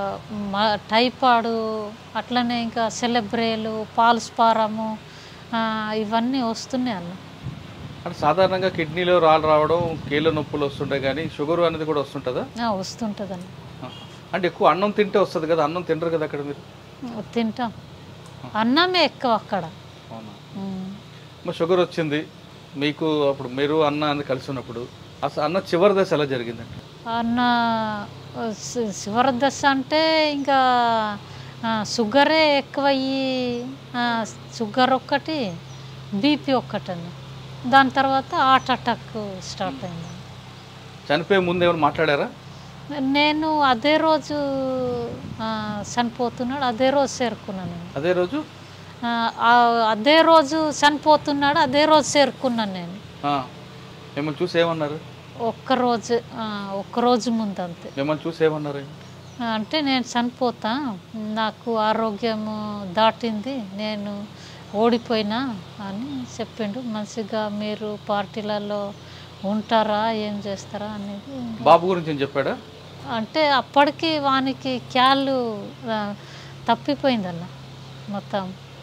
మ- టైఫాయిడ్ అట్లనే ఇంకా సెలబ్రేలు పాల్స్పారము ఆ, ఇవన్నీ వస్తున్నాయి అన్న అంటే సాధారణంగా కిడ్నీలో రాళ్ళు రావడం కీళ్ళ నొప్పులు వస్తుంటాయి కానీ షుగర్ అనేది కూడా వస్తుంటుందా ఆ, వస్తుంటుందన్న ఆహా. అంటే ఎక్కువ అన్నం తింటే వస్తుంది కదా అన్నం తినరు కదా అక్కడ మీరు తింటాం అన్నమే ఎక్కువ అక్కడ అవునా ఉమ్. మరి షుగర్ వచ్చింది మీకు అప్పుడు మీరు అన్న అని కలిసి ఉన్నప్పుడు అసలు అన్న చివరి దశ ఎలా జరిగిందండి అన్న సి- చివరి దశ అంటే ఇంకా ఆ, షుగరే ఎక్కువయ్యి ఆ, షుగర్ ఒక్కటి బీపీ ఒక్కటని దాని తర్వాత హార్ట్ అటాక్ స్టార్ట్ అయింది చనిపోయే ముందు ఏమైనా మాట్లాడారా నేను అదే రోజు ఆ, చనిపోతున్నాడు అదే రోజు చేరుకున్నాను నేను అదే రోజు ఆ, ఆ, అదే రోజు చనిపోతున్నాడు అదే రోజు చేరుకున్నాను నేను ఆ. మిమ్మల్ని చూసి ఏమన్నారు ఒక్కరోజు ఆ, ఒక్కరోజు ముందు అంతే మిమ్మల్ని చూసి ఏమన్నారు అంటే నేను చనిపోతా నాకు ఆరోగ్యము దాటింది నేను ఓడిపోయినా అని చెప్పిండు మంచిగా మీరు పార్టీలలో ఉంటారా ఏం చేస్తారా అనేది బాబు గురించి ఏం చెప్పాడా అంటే అప్పటికి వానికి క్యాళ్ళు ఆ, తప్పిపోయిందన్న మొత్తం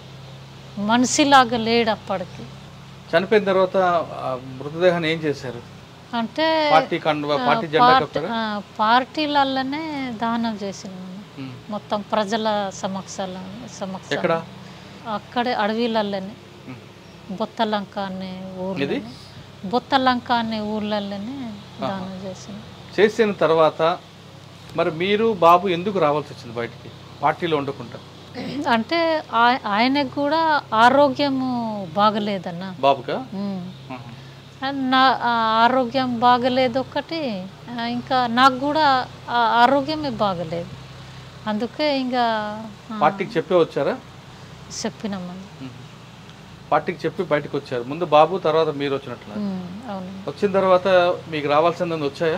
మనిషిలాగా లేడు అప్పటికి చనిపోయిన తర్వాత ఆ మృతదేహాన్ని ఏం చేశారు అంటే పార్టీ కండువా పార్టీ జెండా పార్టీ కప్పారా ఆ, పార్టీలలోనే దానం చేసినాము ఉమ్. మొత్తం ప్రజల సమక్షాల సమక్ష ఎక్కడ అక్కడే అడవిలలోనే ఉమ్. బొత్తలంక అనే ఊర్లో ఇది బొత్తలంక అనే ఊర్లలోనే దానం చేసిన చేసిన తర్వాత మరి మీరు బాబు ఎందుకు రావాల్సి వచ్చింది బయటికి పార్టీలో ఉండకుండా అంటే ఆ- ఆయనకు కూడా ఆరోగ్యము బాగలేదన్న బాబుగా ఉమ్. ఆహా. నా ఆ ఆరోగ్యం బాగలేదు ఒకటి ఆ, ఇంకా నాకు కూడా ఆ ఆరోగ్యమే బాగలేదు అందుకే ఇంకా ఆ, పార్టీకి చెప్పే వచ్చారా చెప్పినామని ఉమ్. పార్టీకి చెప్పి బయటకు వచ్చారు ముందు బాబు తర్వాత మీరు వచ్చినట్లు ఉమ్, అవును వచ్చిన తర్వాత మీకు రావాల్సిందని వచ్చాయా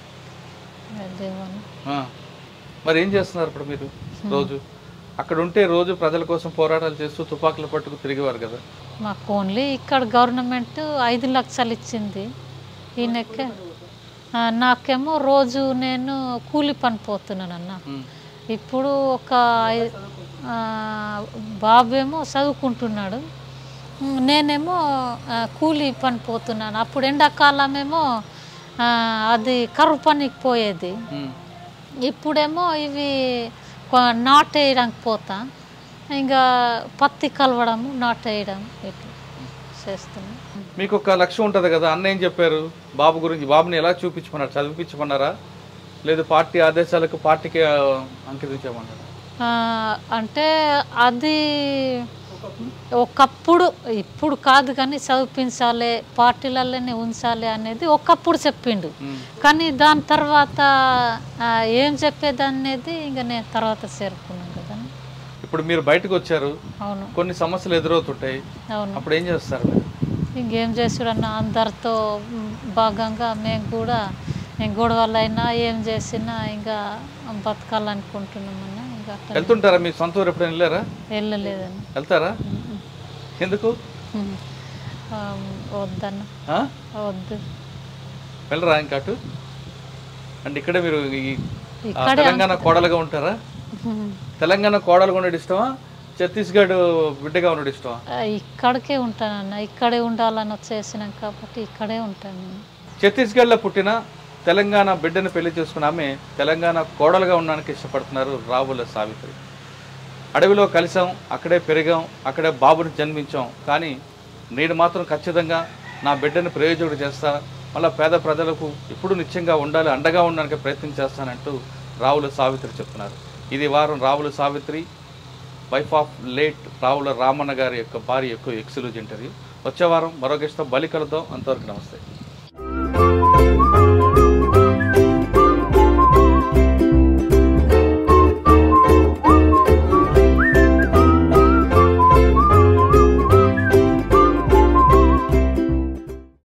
దేవాని ఆ. మరి ఏం చేస్తున్నారు ఇప్పుడు మీరు రోజు అక్కడ ఉంటే రోజు ప్రజల కోసం పోరాటాలు చేస్తూ తుపాకులు పట్టుకు తిరిగేవారు కదా మాకు ఓన్లీ ఇక్కడ గవర్నమెంట్ ఐదు లక్షలు ఇచ్చింది ఈయనకే ఆ, నాకేమో రోజు నేను కూలి పని పోతున్నాను అన్న ఉమ్. ఇప్పుడు ఒక ఐ- ఆ, బాబేమో చదువుకుంటున్నాడు ఉమ్, నేనేమో ఆ, కూలి పని పోతున్నాను అప్పుడు ఎండాకాలమేమో ఆ, అది కరువు పనికి పోయేది ఉమ్. ఇప్పుడేమో ఇవి కొ- నాటు వేయడానికి పోతా ఇంకా పత్తి కలవడము నాటు వేయడం ఇట్లా చేస్తున్నాం మీకు ఒక లక్ష్యం ఉంటుంది కదా అన్న ఏం చెప్పారు బాబు గురించి బాబుని ఎలా చూపించమన్నారు చదివించమన్నారా లేదు పార్టీ ఆదేశాలకు పార్టీకి ఆ, అంకితించమన్నారా ఆ, అంటే అది ఒకప్పుడు ఇప్పుడు కాదు కానీ చదివించాలి పార్టీలలోనే ఉంచాలి అనేది ఒకప్పుడు చెప్పిండు ఉమ్. కానీ దాని తర్వాత ఆ, ఏం చెప్పేది అనేది ఇంకా నేను తర్వాత చేరుకున్నాను కదా ఇప్పుడు మీరు బయటకు వచ్చారు అవును కొన్ని సమస్యలు ఎదురవుతుంటాయి అవును అప్పుడు ఏం చేస్తారు మీరు ఇంకేం చేసుడన్న అందరితో మ్, భాగంగా మేము కూడా మేము గొడవలైనా ఏం చేసినా ఇంకా బతకాలనుకుంటున్నామన్నా ఇంకా అట్లా వెళ్తుంటారా మీ సొంత ఊరు ఎప్పుడైనా వెళ్ళారా వెళ్ళలేదని వెళ్తారా ఎందుకు మ్. ఆ, వద్దన్న ఆ? వద్దు వెళ్ళరా ఇంకా అటు అంటే ఇక్కడే మీరు ఈ ఆ, ఇక్కడే తెలంగాణ కోడలుగా ఉంటారా మ్. తెలంగాణ కోడలుగా ఉండడం ఇష్టమా ఛత్తీస్గఢ్ బిడ్డగా ఉండడం ఇష్టమా ఆ, ఇక్కడికే ఉంటానన్న ఇక్కడే ఉండాలని వచ్చేసినాం కాబట్టి ఇక్కడే ఉంటాను నేను ఛత్తీస్గఢ్లో పుట్టిన తెలంగాణ బిడ్డను పెళ్లి చేసుకున్న ఆమె తెలంగాణ కోడలుగా ఉండడానికి ఇష్టపడుతున్నారు రావుల సావిత్రి అడవిలో కలిసాం అక్కడే పెరిగాం అక్కడే బాబుని జన్మించాం కానీ నేను మాత్రం ఖచ్చితంగా నా బిడ్డను ప్రయోజకుడు చేస్తా మళ్ళీ పేద ప్రజలకు ఎప్పుడు నిత్యంగా ఉండాలి అండగా ఉండడానికి ప్రయత్నం చేస్తానంటూ రావుల సావిత్రి చెప్తున్నారు ఇది వారం Ravula Savitri wife of late Ravula Ramanna గారి యొక్క భార్య యొక్క ఎక్స్క్లూజ్ ఇంటర్వ్యూ వచ్చే వారం మరో గెస్ట్తో బలి కలుద్దాం అంతవరకు నమస్తే